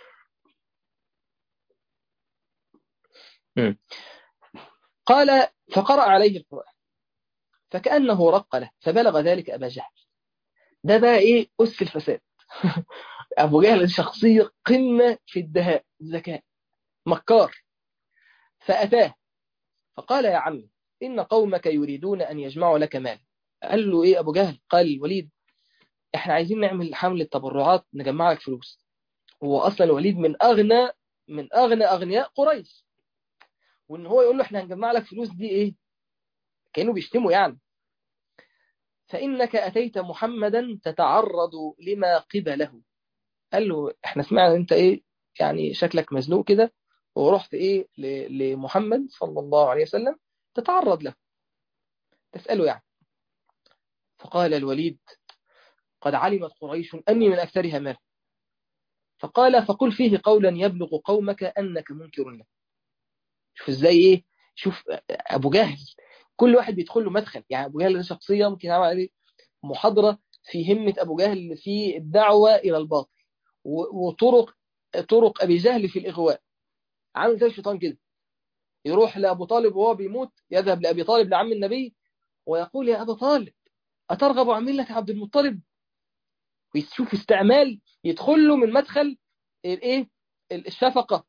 قال فقرأ عليه القرآن فكأنه رق له فبلغ ذلك أبا جهل ده بقى إيه أس الفساد أبو جهل شخصية قمة في الدهاء الذكاء مكار فأتاه فقال يا عمي إن قومك يريدون أن يجمعوا لك مال قال له إيه أبو جهل قال الوليد إحنا عايزين نعمل حملة تبرعات نجمع لك فلوس هو أصلا الوليد من أغنى من أغنى أغنياء قريش وإن هو يقول له إحنا هنجمع لك فلوس دي إيه كانوا بيشتموا يعني فإنك أتيت محمدا تتعرض لما قبله قال له احنا سمعنا انت ايه يعني شكلك مزنوق كده ورحت ايه لمحمد صلى الله عليه وسلم تتعرض له تسأله يعني فقال الوليد قد علمت قريش أني من أكثرها مال فقال فقل فيه قولا يبلغ قومك أنك منكر له شوف ازاي ايه شوف أبو جهل كل واحد بيدخل له مدخل يعني أبو جهل ده شخصية ممكن يعمل عليه محاضرة في همة أبو جهل في الدعوة إلى الباطل وطرق طرق أبي جهل في الإغواء عامل زي الشيطان كده يروح لأبو طالب وهو بيموت يذهب لأبي طالب لعم النبي ويقول يا أبا طالب أترغب عن ملة عبد المطلب ويشوف استعمال يدخل له من مدخل الايه الشفقة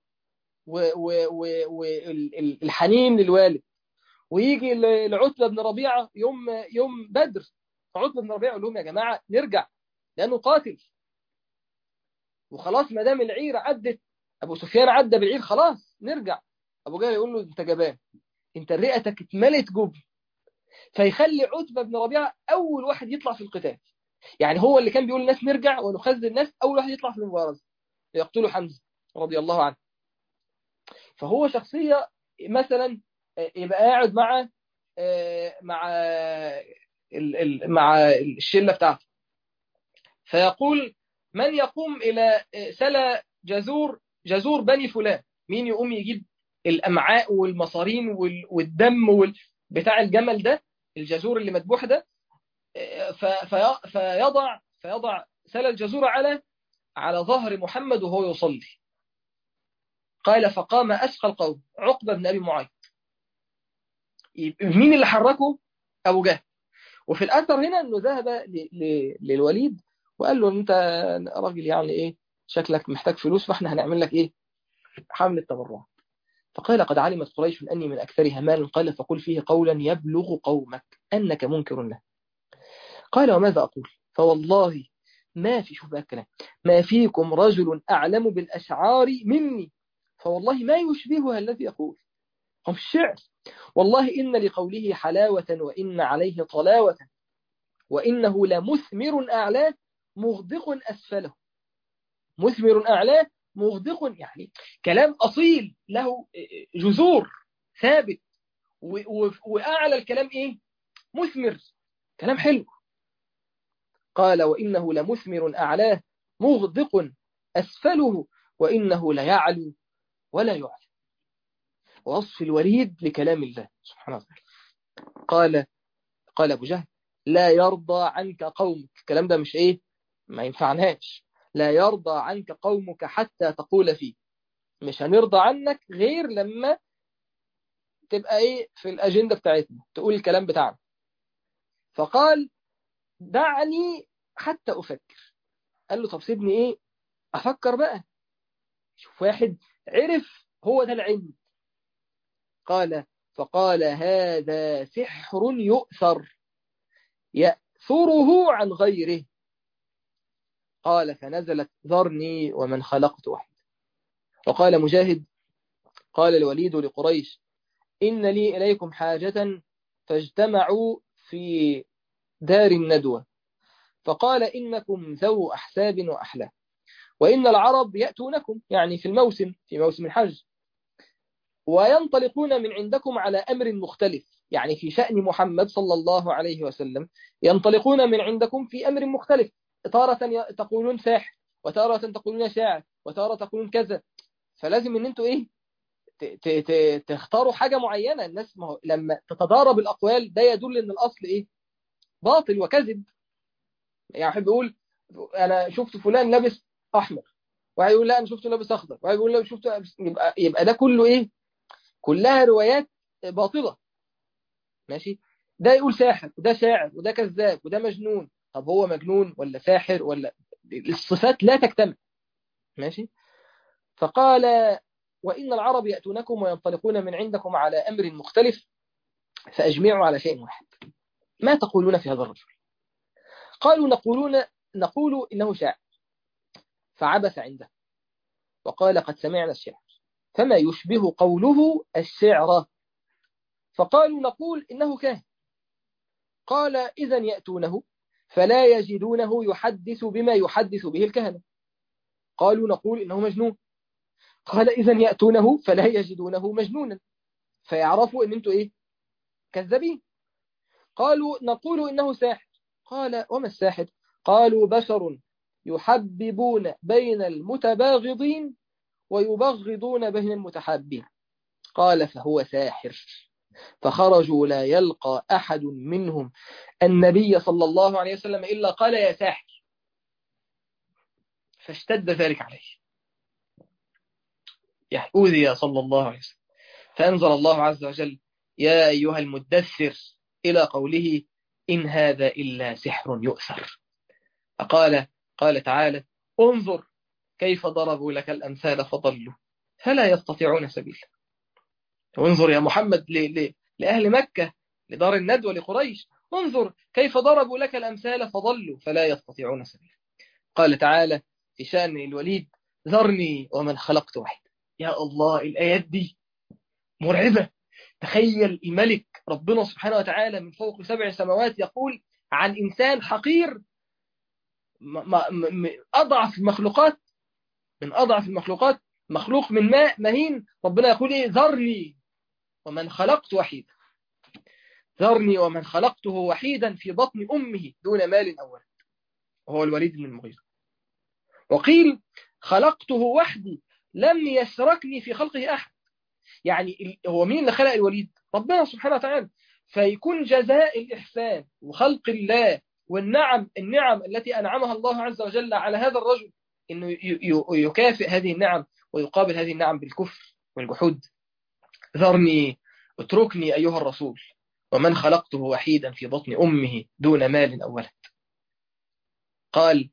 والحنين للوالد ويجي لعتبة بن ربيعة يوم يوم بدر عتبة بن ربيعة يقول لهم يا جماعة نرجع لأنه قاتل وخلاص ما دام العير عدت أبو سفيان عدى بالعير خلاص نرجع أبو جهل يقول له أنت جبان أنت رئتك اتملت جبن فيخلي عتبة بن ربيعة أول واحد يطلع في القتال يعني هو اللي كان بيقول الناس نرجع ونخزن الناس أول واحد يطلع في المبارزة يقتله حمزة رضي الله عنه فهو شخصية مثلا يبقى قاعد مع مع مع الشلة بتاعته فيقول من يقوم إلى سلا جزور جزور بني فلان مين يقوم يجيب الأمعاء والمصارين والدم بتاع الجمل ده الجزور اللي مذبوح ده فيضع فيضع سلا الجزور على على ظهر محمد وهو يصلي قال فقام أسقى القوم عقبة بن أبي معيط مين اللي حركه أبو جهل وفي الأثر هنا أنه ذهب للوليد وقال له أنت راجل يعني إيه شكلك محتاج فلوس فإحنا هنعمل لك إيه حملة تبرع فقال قد علمت قريش أني من أكثرها مالا قال فقل فيه قولا يبلغ قومك أنك منكر له قال وماذا أقول فوالله ما في شوف بقى الكلام ما فيكم رجل أعلم بالأشعار مني فوالله ما يشبهها الذي يقول هم الشعر والله إن لقوله حلاوة وإن عليه طلاوة وإنه لمثمر أعلاه مغدق أسفله مثمر أعلاه مغدق يعني كلام أصيل له جذور ثابت وأعلى الكلام إيه مثمر كلام حلو قال وإنه لمثمر أعلاه مغدق أسفله وإنه ليعلو ولا يعلى وصف الوليد لكلام الله سبحانه وتعالى قال قال أبو جهل لا يرضى عنك قومك الكلام ده مش إيه ما ينفعناش لا يرضى عنك قومك حتى تقول فيه مش هنرضى عنك غير لما تبقى ايه في الأجندة بتاعتنا تقول الكلام بتاعنا فقال دعني حتى أفكر قال له طب سيبني ايه أفكر بقى شوف واحد عرف هو ده العلم قال فقال هذا سحر يؤثر يأثره عن غيره قال فنزلت ذرني ومن خلقت وحيدا وقال مجاهد قال الوليد لقريش إن لي إليكم حاجة فاجتمعوا في دار الندوة فقال إنكم ذو أحساب وأحلام وإن العرب يأتونكم يعني في الموسم في موسم الحج وينطلقون من عندكم على أمر مختلف يعني في شأن محمد صلى الله عليه وسلم ينطلقون من عندكم في أمر مختلف تارة تقولون ساحر وتارة تقولون شاعر وتارة تقولون كذا فلازم ان انتوا ايه تختاروا حاجة معينة الناس ما هو لما تتضارب الأقوال ده يدل ان الأصل ايه باطل وكذب يعني واحد بيقول انا شفت فلان لابس احمر واحد يقول لا انا شفته لابس اخضر واحد يقول لا شفته يبقى يبقى ده كله ايه كلها روايات باطلة ماشي ده يقول ساحر وده شاعر وده كذاب وده مجنون طب هو مجنون ولا ساحر ولا الصفات لا تجتمع ماشي فقال وإن العرب يأتونكم وينطلقون من عندكم على أمر مختلف فأجمعوا على شيء واحد ما تقولون في هذا الرجل قالوا نقولون نقول إنه شاعر فعبث عنده وقال قد سمعنا الشعر فما يشبه قوله الشعر فقالوا نقول إنه كاهن قال إذا يأتونه فلا يجدونه يحدث بما يحدث به الكهنة قالوا نقول إنه مجنون قال إذا يأتونه فلا يجدونه مجنونا فيعرفوا إن أنتوا إيه كذابين قالوا نقول إنه ساحر قال وما الساحر قالوا بشر يحببون بين المتباغضين ويبغضون بين المتحابين قال فهو ساحر فخرجوا لا يلقى أحد منهم النبي صلى الله عليه وسلم إلا قال يا ساحر فاشتد ذلك عليه أوذي صلى الله عليه وسلم فأنزل الله عز وجل يا أيها المدثر إلى قوله إن هذا إلا سحر يؤثر فقال قال تعالى انظر كيف ضربوا لك الأمثال فضلوا فلا يستطيعون سبيلا وانظر يا محمد ل... ل... لأهل مكة لدار الندوة لقريش انظر كيف ضربوا لك الأمثال فضلوا فلا يستطيعون سبيلا قال تعالى في شأن الوليد ذرني ومن خلقت واحد يا الله الآيات دي مرعبة تخيل الملك ربنا سبحانه وتعالى من فوق سبع سماوات يقول عن إنسان حقير أضعف المخلوقات من أضعف المخلوقات مخلوق من ماء مهين ربنا يقول إيه ذرني ومن خلقت وحيدا ذرني ومن خلقته وحيدا في بطن أمه دون مال أو ولد وهو الوليد بن المغيرة وقيل خلقته وحدي لم يشركني في خلقه أحد يعني هو مين اللي خلق الوليد ربنا سبحانه وتعالى فيكون جزاء الإحسان وخلق الله والنعم النعم التي أنعمها الله عز وجل على هذا الرجل إنه يكافئ هذه النعم ويقابل هذه النعم بالكفر والجحود ذرني اتركني أيها الرسول ومن خلقته وحيدا في بطن أمه دون مال أو ولد قال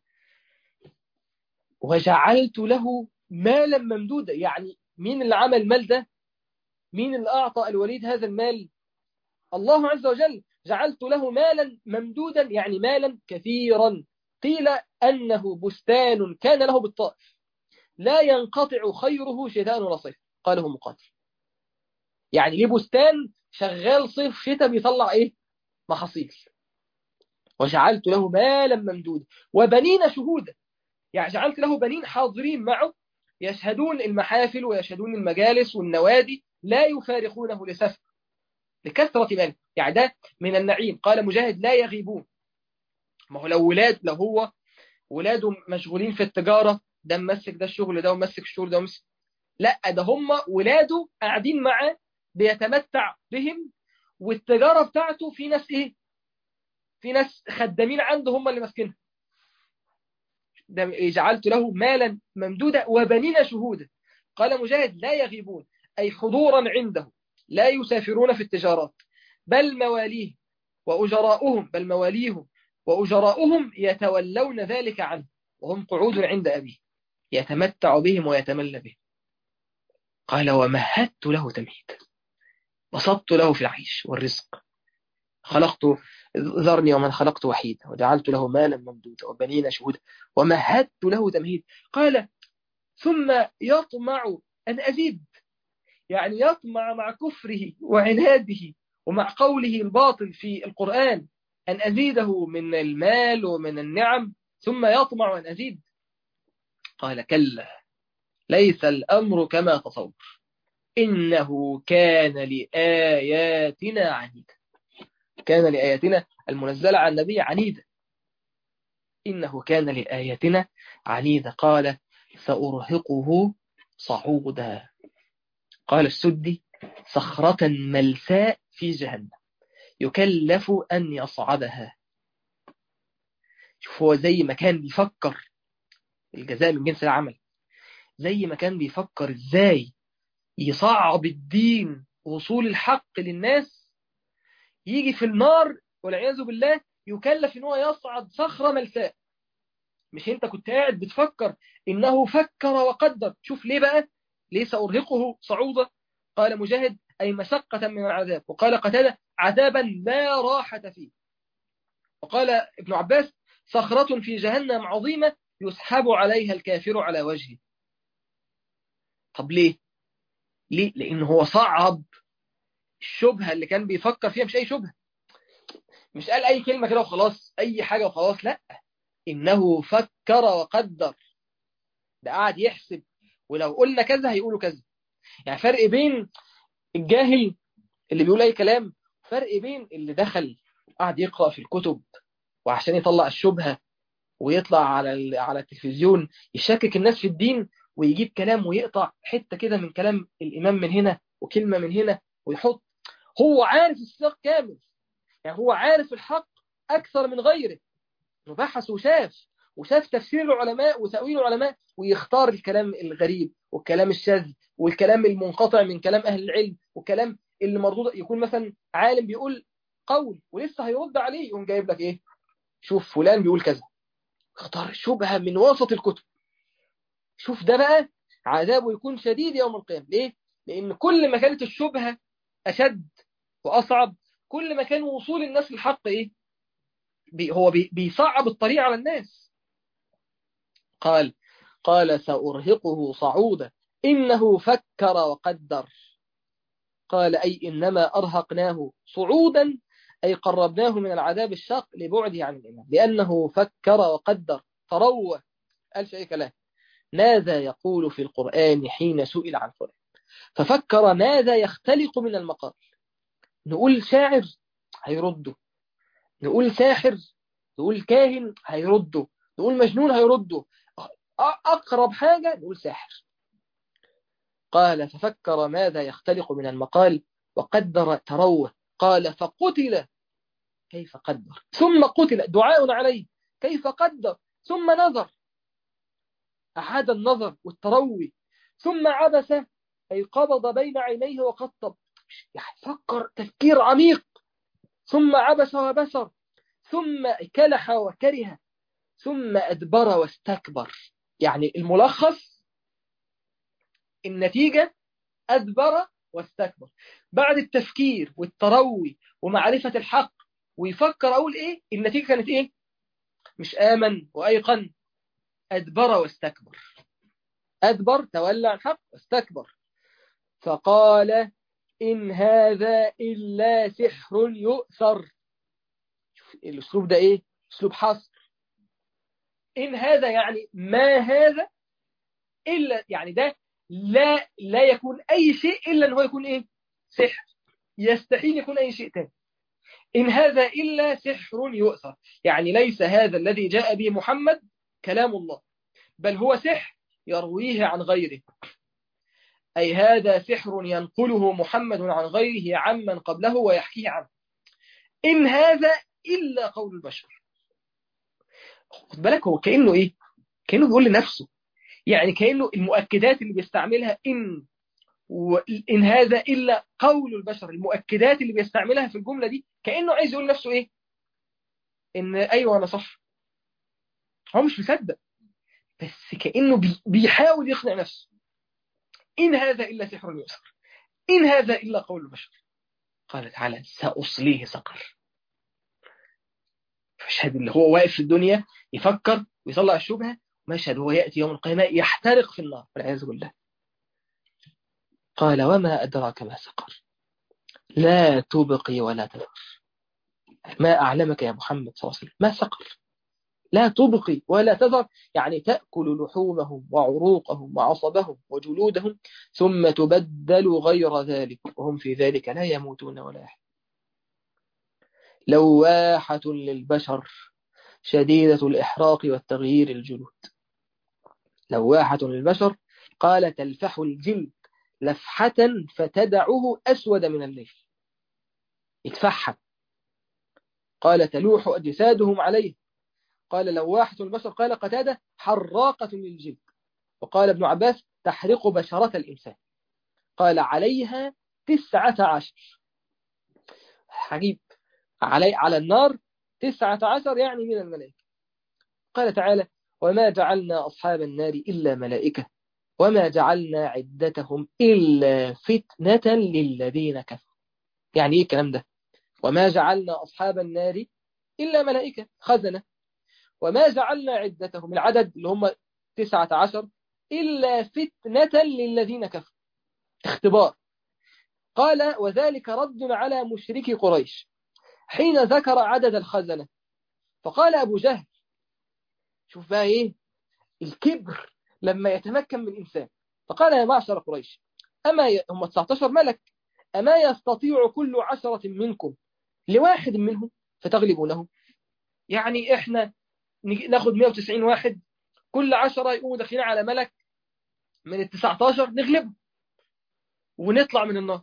وجعلت له مالا ممدودا يعني مين اللي عمل المال ده مين اللي أعطى الوليد هذا المال الله عز وجل جعلت له مالا ممدودا يعني مالا كثيرا قيل أنه بستان كان له بالطائف لا ينقطع خيره شتاء ولا صيف قاله مقاتل يعني ليه بستان شغال صيف شتاء بيطلع ايه محاصيل وجعلت له مالا ممدودا وبنين شهودا يعني جعلت له بنين حاضرين معه يشهدون المحافل ويشهدون المجالس والنوادي لا يفارقونه لسفر لكثرة مال يعني ده من النعيم قال مجاهد لا يغيبون ما هو لو ولاد لو هو ولاده مشغولين في التجارة ده ممسك ده الشغل ده ومسك الشغل ده ومسك لا ده هم ولاده قاعدين معاه بيتمتع بهم والتجارة بتاعته في ناس ايه في ناس خدامين عنده هم اللي ماسكينها ده جعلت له مالا ممدودا وبنين شهودا قال مجاهد لا يغيبون أي حضورا عنده لا يسافرون في التجارات بل مواليه وأجراؤهم بل مواليهم وأجراؤهم يتولون ذلك عنه وهم قعود عند أبيه يتمتع بهم ويتملى بهم قال ومهدت له تمهيدا بسطت له في العيش والرزق خلقت ذرني ومن خلقت وحيدا وجعلت له مالا ممدودا وبنين شهودا ومهدت له تمهيدا قال ثم يطمع أن أزيد يعني يطمع مع كفره وعناده ومع قوله الباطل في القرآن أن أزيده من المال ومن النعم ثم يطمع أن أزيد قال كلا ليس الأمر كما تصور إنه كان لآياتنا عنيدا كان لآياتنا المنزلة عن النبي عنيدا إنه كان لآياتنا عنيدا قال سأرهقه صعودا قال السدي صخرة ملساء في جهنم يكلف أن يصعدها شوف هو زي ما كان بيفكر الجزاء من جنس العمل زي ما كان بيفكر ازاي يصعب الدين وصول الحق للناس يجي في النار والعياذ بالله يكلف ان هو يصعد صخرة ملساء مش انت كنت قاعد بتفكر انه فكر وقدر شوف ليه بقى ليه سأرهقه صعودا قال مجاهد أي مشقة من العذاب وقال قتادة عذابا لا راحة فيه وقال ابن عباس صخرة في جهنم عظيمة يسحب عليها الكافر على وجهه طب ليه ليه لأنه هو صعب الشبهة اللي كان بيفكر فيها مش أي شبهة مش قال أي كلمة كده وخلاص أي حاجة وخلاص لا إنه فكر وقدر ده قاعد يحسب ولو قلنا كذا هيقولوا كذا يعني فرق بين الجاهل اللي بيقول أي كلام فرق بين اللي دخل قاعد يقرأ في الكتب وعشان يطلع الشبهة ويطلع على على التلفزيون يشكك الناس في الدين ويجيب كلام ويقطع حتة كده من كلام الإمام من هنا وكلمة من هنا ويحط هو عارف السياق كامل يعني هو عارف الحق أكثر من غيره وبحث وشاف وشاف تفسير العلماء وتأويل العلماء ويختار الكلام الغريب والكلام الشاذ والكلام المنقطع من كلام أهل العلم والكلام اللي مردود يكون مثلا عالم بيقول قول ولسه هيرد عليه يقوم جايب لك ايه شوف فلان بيقول كذا اختار شبهة من وسط الكتب شوف ده بقى عذابه يكون شديد يوم القيامة ليه؟ لأن كل ما كانت الشبهة أشد وأصعب كل ما كان وصول الناس للحق إيه؟ بي هو بي بيصعب الطريق على الناس قال قال سأرهقه صعودا إنه فكر وقدر قال أي إنما أرهقناه صعودا أي قربناه من العذاب الشاق لبعده عن الإيمان لأنه فكر وقدر فروى قال شيء كلام ماذا يقول في القرآن حين سئل عن فلان ففكر ماذا يختلق من المقال نقول شاعر هيرده نقول ساحر نقول كاهن هيرده نقول مجنون هيرده أقرب حاجة نقول ساحر قال ففكر ماذا يختلق من المقال وقدر تروه قال فقتل كيف قدر ثم قتل دعاء عليه كيف قدر ثم نظر أعاد النظر والتروي ثم عبس أي قبض بين عينيه وقطب يعني فكر تفكير عميق ثم عبس وبسر ثم كلح وكره ثم أدبر واستكبر يعني الملخص النتيجة أدبر واستكبر بعد التفكير والتروي ومعرفة الحق ويفكر أقول إيه النتيجة كانت إيه مش آمن وأيقن أدبر واستكبر أدبر تولى عن حق واستكبر فقال إن هذا إلا سحر يؤثر شوف الأسلوب ده إيه أسلوب حصر إن هذا يعني ما هذا إلا يعني ده لا لا يكون أي شيء إلا أن هو يكون إيه سحر يستحيل يكون أي شيء تاني إن هذا إلا سحر يؤثر يعني ليس هذا الذي جاء به محمد كلام الله بل هو سحر يرويه عن غيره أي هذا سحر ينقله محمد عن غيره عمن قبله ويحكيه عنه إن هذا إلا قول البشر خد بالك هو كأنه إيه كأنه بيقول لنفسه يعني كأنه المؤكدات اللي بيستعملها إن وإن هذا إلا قول البشر المؤكدات اللي بيستعملها في الجملة دي كأنه عايز يقول لنفسه إيه إن أيوة أنا صح هو مش مصدق بس كأنه بيحاول يقنع نفسه إن هذا إلا سحر يؤثر إن هذا إلا قول البشر قال تعالى سأصليه سقر مشهد اللي هو واقف في الدنيا يفكر ويطلع الشبهة مشهد هو يأتي يوم القيامة يحترق في النار والعياذ بالله قال وما أدراك ما سقر لا تبقي ولا تذر ما أعلمك يا محمد صلى الله عليه وسلم ما سقر لا تبقي ولا تذر يعني تأكل لحومهم وعروقهم وعصبهم وجلودهم ثم تبدل غير ذلك وهم في ذلك لا يموتون ولا يحيون لواحة للبشر شديدة الإحراق والتغيير الجلود لواحة للبشر قال تلفح الجلد لفحة فتدعه أسود من الليل يتفحم قال تلوح أجسادهم عليه قال لواحة البشر قال قتادة حراقة للجلد وقال ابن عباس تحرق بشرة الإنسان قال عليها تسعة عشر عجيب علي على النار تسعة عشر يعني من الملائكة قال تعالى وما جعلنا أصحاب النار إلا ملائكة وما جعلنا عدتهم إلا فتنة للذين كفروا يعني إيه الكلام ده وما جعلنا أصحاب النار إلا ملائكة خزنة وما جعلنا عدتهم العدد اللي هم تسعة عشر إلا فتنة للذين كفروا اختبار قال وذلك رد على مشركي قريش حين ذكر عدد الخزنة فقال أبو جهل شوف بقى إيه الكبر لما يتمكن من إنسان فقال يا معشر قريش أما ي... هم 19 ملك أما يستطيع كل عشرة منكم لواحد منهم فتغلبونه يعني إحنا ناخد 190 واحد كل عشرة يقوموا داخلين على ملك من ال 19 نغلبه ونطلع من النار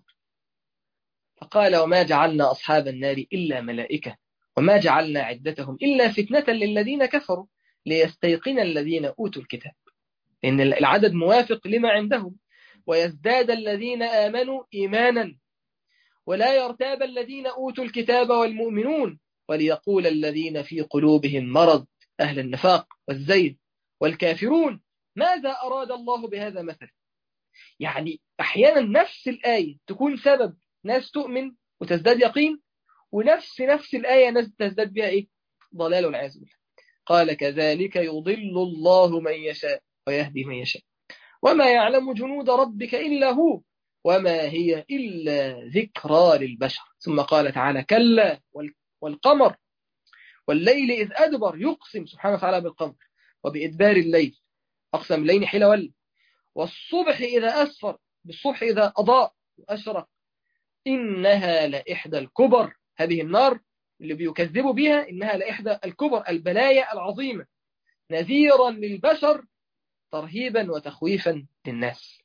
فقال وما جعلنا أصحاب النار إلا ملائكة وما جعلنا عدتهم إلا فتنة للذين كفروا ليستيقن الذين أوتوا الكتاب لأن العدد موافق لما عندهم ويزداد الذين آمنوا إيمانا ولا يرتاب الذين أوتوا الكتاب والمؤمنون وليقول الذين في قلوبهم مرض أهل النفاق والزيد والكافرون ماذا أراد الله بهذا مثلا يعني أحيانا نفس الآية تكون سبب ناس تؤمن وتزداد يقين ونفس نفس الآية ناس تزداد بها إيه ضلال والعياذ بالله قال كذلك يضل الله من يشاء ويهدي من يشاء وما يعلم جنود ربك إلا هو وما هي إلا ذكرى للبشر ثم قال تعالى كلا والقمر والليل إذ أدبر يقسم سبحانه وتعالى بالقمر وبإدبار الليل أقسم الليل حين ولي والصبح إذا أسفر بالصبح إذا أضاء وأشرق إنها لإحدى الكبر هذه النار اللي بيكذبوا بها إنها لإحدى الكبر البلايا العظيمة نذيرا للبشر ترهيبا وتخويفا للناس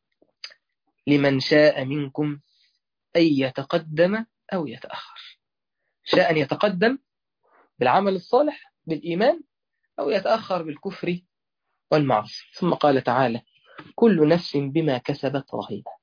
لمن شاء منكم أن يتقدم أو يتأخر شاء أن يتقدم بالعمل الصالح بالإيمان أو يتأخر بالكفر والمعصية ثم قال تعالى كل نفس بما كسبت رهينة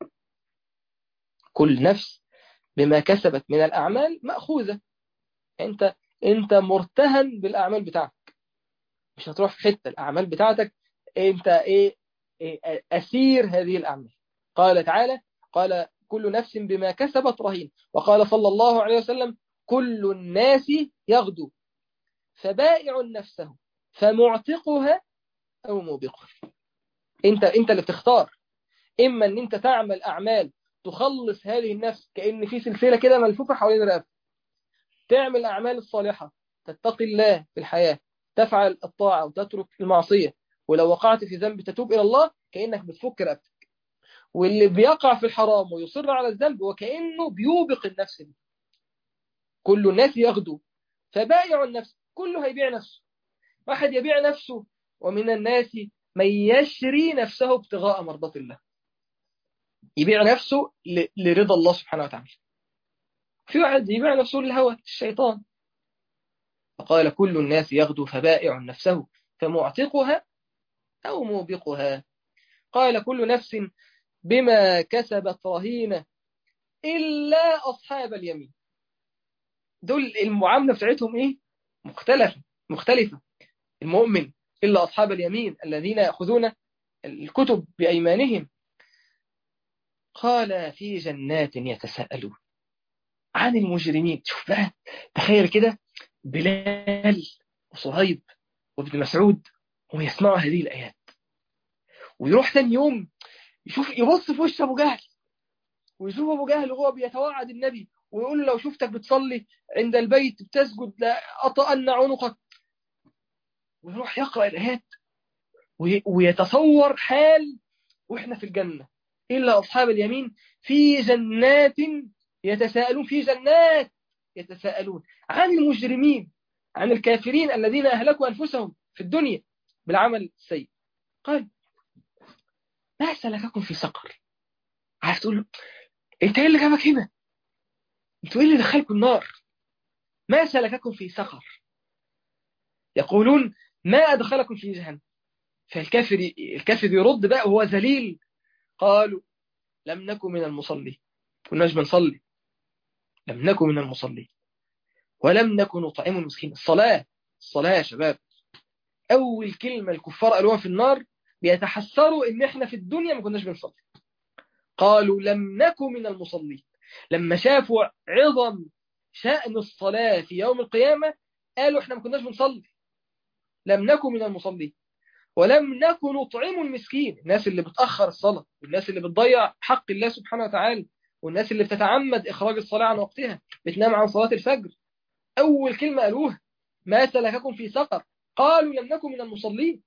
كل نفس بما كسبت من الأعمال مأخوذة أنت أنت مرتهن بالأعمال بتاعتك مش هتروح في حتة الأعمال بتاعتك أنت إيه, إيه أسير هذه الأعمال قال تعالى قال كل نفس بما كسبت رهين وقال صلى الله عليه وسلم كل الناس يغدو فبائع نفسه فمعتقها أو موبقها انت انت اللي بتختار اما ان انت تعمل اعمال تخلص هذه النفس كأن في سلسلة كده ملفوفة حوالين رقبتك تعمل الأعمال الصالحة تتقي الله في الحياة تفعل الطاعة وتترك المعصية ولو وقعت في ذنب تتوب إلى الله كأنك بتفك رقبتك واللي بيقع في الحرام ويصر على الذنب وكأنه بيوبق النفس دي كل الناس يغدو فبائع النفس كله هيبيع نفسه واحد يبيع نفسه ومن الناس من يشري نفسه ابتغاء مرضات الله يبيع نفسه لرضا الله سبحانه وتعالى في واحد يبيع نفسه للهوى الشيطان فقال كل الناس يغدو فبائع نفسه فمعتقها أو موبقها قال كل نفس بما كسبت رهينة إلا أصحاب اليمين دول المعاملة بتاعتهم إيه؟ مختلفة مختلفة المؤمن إلا أصحاب اليمين الذين يأخذون الكتب بأيمانهم قال في جنات يتساءلون عن المجرمين شوف بقى تخيل كده بلال وصهيب وابن مسعود هم يسمعوا هذه الآيات ويروح ثاني يوم يشوف يبص في وش أبو جهل ويشوف أبو جهل وهو بيتوعد النبي ويقول له لو شفتك بتصلي عند البيت بتسجد لأطأن عنقك ويروح يقرأ الآيات ويتصور حال وإحنا في الجنة إلا أصحاب اليمين في جنات يتساءلون في جنات يتساءلون عن المجرمين عن الكافرين الذين أهلكوا أنفسهم في الدنيا بالعمل السيء قال ما سلككم في سقر عارف تقول له انت ايه اللي جابك هنا انتوا ايه اللي دخلكم النار ما سلككم في سقر يقولون ما أدخلكم في جهنم فالكافر الكافر يرد بقى وهو ذليل قالوا لم نكن من المصلي كناش بنصلي لم نكن من المصلي ولم نكن نطعم المسكين الصلاة الصلاة يا شباب أول كلمة الكفار قالوها في النار بيتحسروا إن إحنا في الدنيا ما كناش بنصلي قالوا لم نكن من المصلين لما شافوا عظم شأن الصلاة في يوم القيامة قالوا إحنا ما كناش بنصلي لم نكن من المصلين ولم نكن نطعم المسكين الناس اللي بتأخر الصلاة والناس اللي بتضيع حق الله سبحانه وتعالى والناس اللي بتتعمد إخراج الصلاة عن وقتها بتنام عن صلاة الفجر أول كلمة قالوها ما سلككم في سقر قالوا لم نكن من المصلين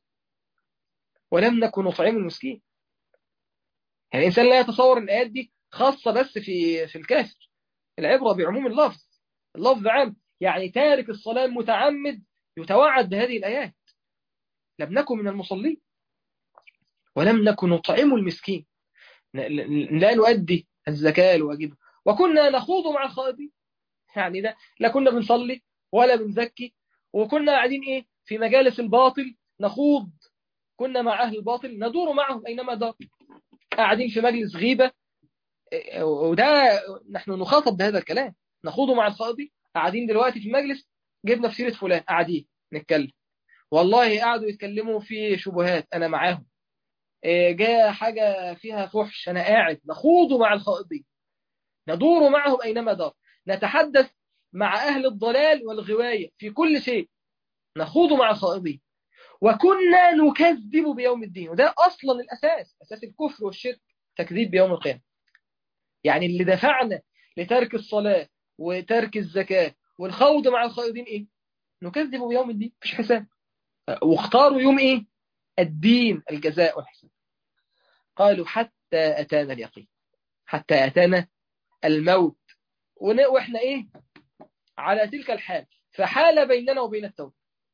ولم نكن نطعم المسكين يعني الإنسان لا يتصور الآيات دي خاصة بس في في الكافر العبرة بعموم اللفظ اللفظ عام يعني تارك الصلاة المتعمد يتوعد بهذه الآيات لم نكن من المصلين ولم نكن نطعم المسكين لا نؤدي الزكاة الواجبة وكنا نخوض مع الخائضين يعني ده لا كنا بنصلي ولا بنزكي وكنا قاعدين ايه في مجالس الباطل نخوض كنا مع أهل الباطل ندور معهم أينما دار قاعدين في مجلس غيبة وده نحن نخاطب بهذا الكلام نخوض مع الخائضين قاعدين دلوقتي في مجلس جبنا في سيرة فلان قاعدين نتكلم والله قعدوا يتكلموا في شبهات أنا معاهم جاء حاجة فيها فحش أنا قاعد نخوض مع الخائضين ندور معهم أينما دار نتحدث مع أهل الضلال والغواية في كل شيء نخوض مع الخائضين وكنا نكذب بيوم الدين وده أصلا الأساس أساس الكفر والشرك تكذيب بيوم القيامة يعني اللي دفعنا لترك الصلاة وترك الزكاة والخوض مع الخائضين إيه نكذب بيوم الدين مش حساب واختاروا يوم إيه الدين الجزاء والحساب قالوا حتى أتانا اليقين حتى أتانا الموت وإحنا إيه على تلك الحال فحال بيننا وبين التوبة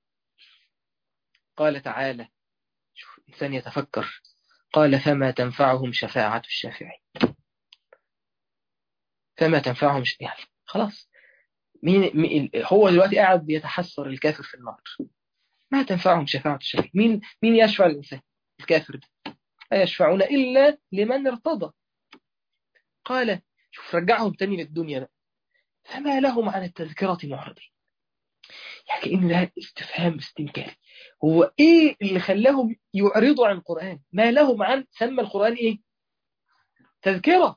قال تعالى شوف إنسان يتفكر قال فما تنفعهم شفاعة الشافعين فما تنفعهم ش... يعني خلاص مين, مين هو دلوقتي قاعد بيتحسر الكافر في النار ما تنفعهم شفاعة الشافعين مين مين يشفع الإنسان الكافر ده لا يشفعون إلا لمن ارتضى قال شوف رجعهم تاني للدنيا بقى فما لهم عن التذكرة معرضين يعني كأن ده استفهام استنكاري هو ايه اللي خلاهم يعرضوا عن القرآن ما لهم عن سمى القرآن ايه تذكرة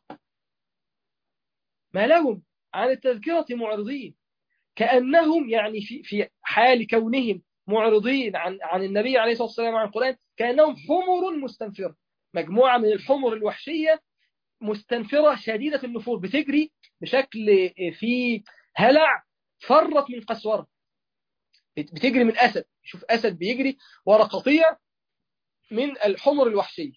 ما لهم عن التذكرة معرضين كأنهم يعني في, في حال كونهم معرضين عن عن النبي عليه الصلاة والسلام وعن القرآن كأنهم حمر مستنفرة مجموعة من الحمر الوحشية مستنفرة شديدة النفور بتجري بشكل في هلع فرت من قسورة بتجري من أسد شوف أسد بيجري ورا قطيع من الحمر الوحشية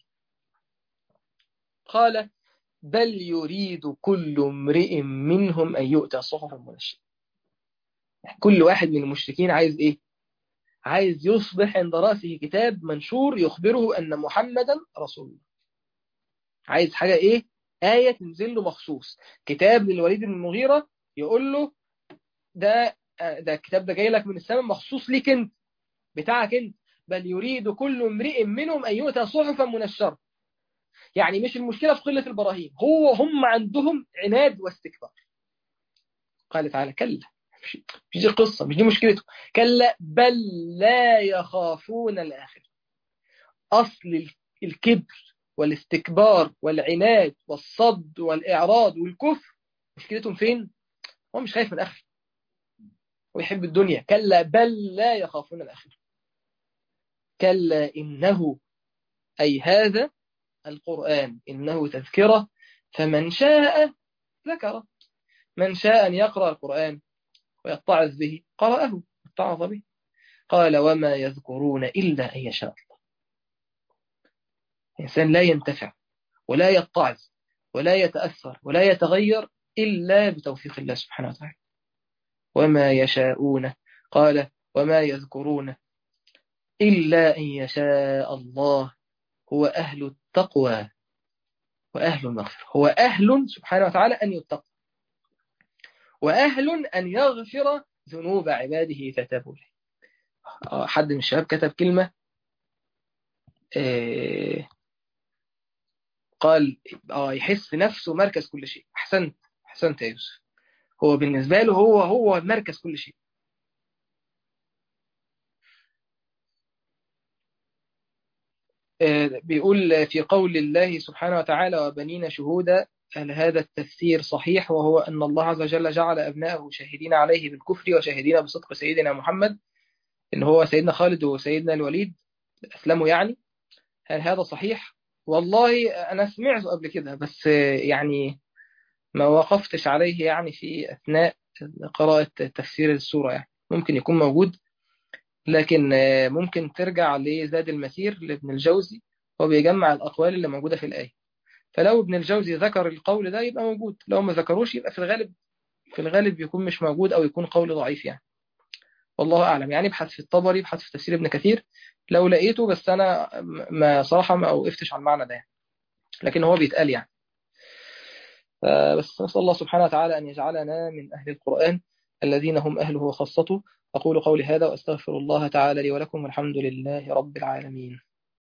قال بل يريد كل امرئ منهم أن يؤتى صحفا منشئة كل واحد من المشركين عايز إيه عايز يصبح عند رأسه كتاب منشور يخبره أن محمدا رسول الله عايز حاجة إيه آية تنزل له مخصوص كتاب للوليد بن المغيرة يقول له ده ده الكتاب ده جاي لك من السماء مخصوص ليك انت بتاعك انت بل يريد كل امرئ منهم أن يؤتى صحفا منشرة يعني مش المشكلة في قلة البراهين هو هم عندهم عناد واستكبار قال تعالى كلا مش دي قصة مش دي مشكلته كلا بل لا يخافون الآخر أصل الكبر والاستكبار والعناد والصد والإعراض والكفر مشكلتهم فين؟ هو مش خايف من الآخر هو يحب الدنيا كلا بل لا يخافون الآخر كلا إنه أي هذا القرآن إنه تذكرة فمن شاء ذكره من شاء أن يقرأ القرآن ويتعظ به قرأه اتعظ به قال وما يذكرون إلا أن يشاء الله الإنسان لا ينتفع ولا يتعظ ولا يتأثر ولا يتغير إلا بتوفيق الله سبحانه وتعالى وما يشاءون قال وما يذكرون إلا أن يشاء الله هو أهل التقوى وأهل المغفرة هو أهل سبحانه وتعالى أن يتقى وأهل أن يغفر ذنوب عباده فتابوا له حد من الشباب كتب كلمة قال يحس نفسه مركز كل شيء أحسنت أحسنت يا يوسف هو بالنسبة له هو هو مركز كل شيء بيقول في قول الله سبحانه وتعالى وبنينا شهودا هل هذا التفسير صحيح وهو أن الله عز وجل جعل أبنائه شاهدين عليه بالكفر وشاهدين بصدق سيدنا محمد إن هو سيدنا خالد وسيدنا الوليد أسلموا يعني هل هذا صحيح والله أنا سمعته قبل كده بس يعني ما وقفتش عليه يعني في أثناء قراءة تفسير السورة يعني ممكن يكون موجود لكن ممكن ترجع لزاد المسير لابن الجوزي هو بيجمع الأقوال اللي موجودة في الآية فلو ابن الجوزي ذكر القول ده يبقى موجود لو ما ذكروش يبقى في الغالب في الغالب يكون مش موجود أو يكون قول ضعيف يعني والله أعلم يعني ابحث في الطبري ابحث في تفسير ابن كثير لو لقيته بس أنا ما صراحة ما وقفتش على المعنى ده يعني. لكن هو بيتقال يعني بس نسأل الله سبحانه وتعالى أن يجعلنا من أهل القرآن الذين هم أهله وخاصته أقول قولي هذا وأستغفر الله تعالى لي ولكم والحمد لله رب العالمين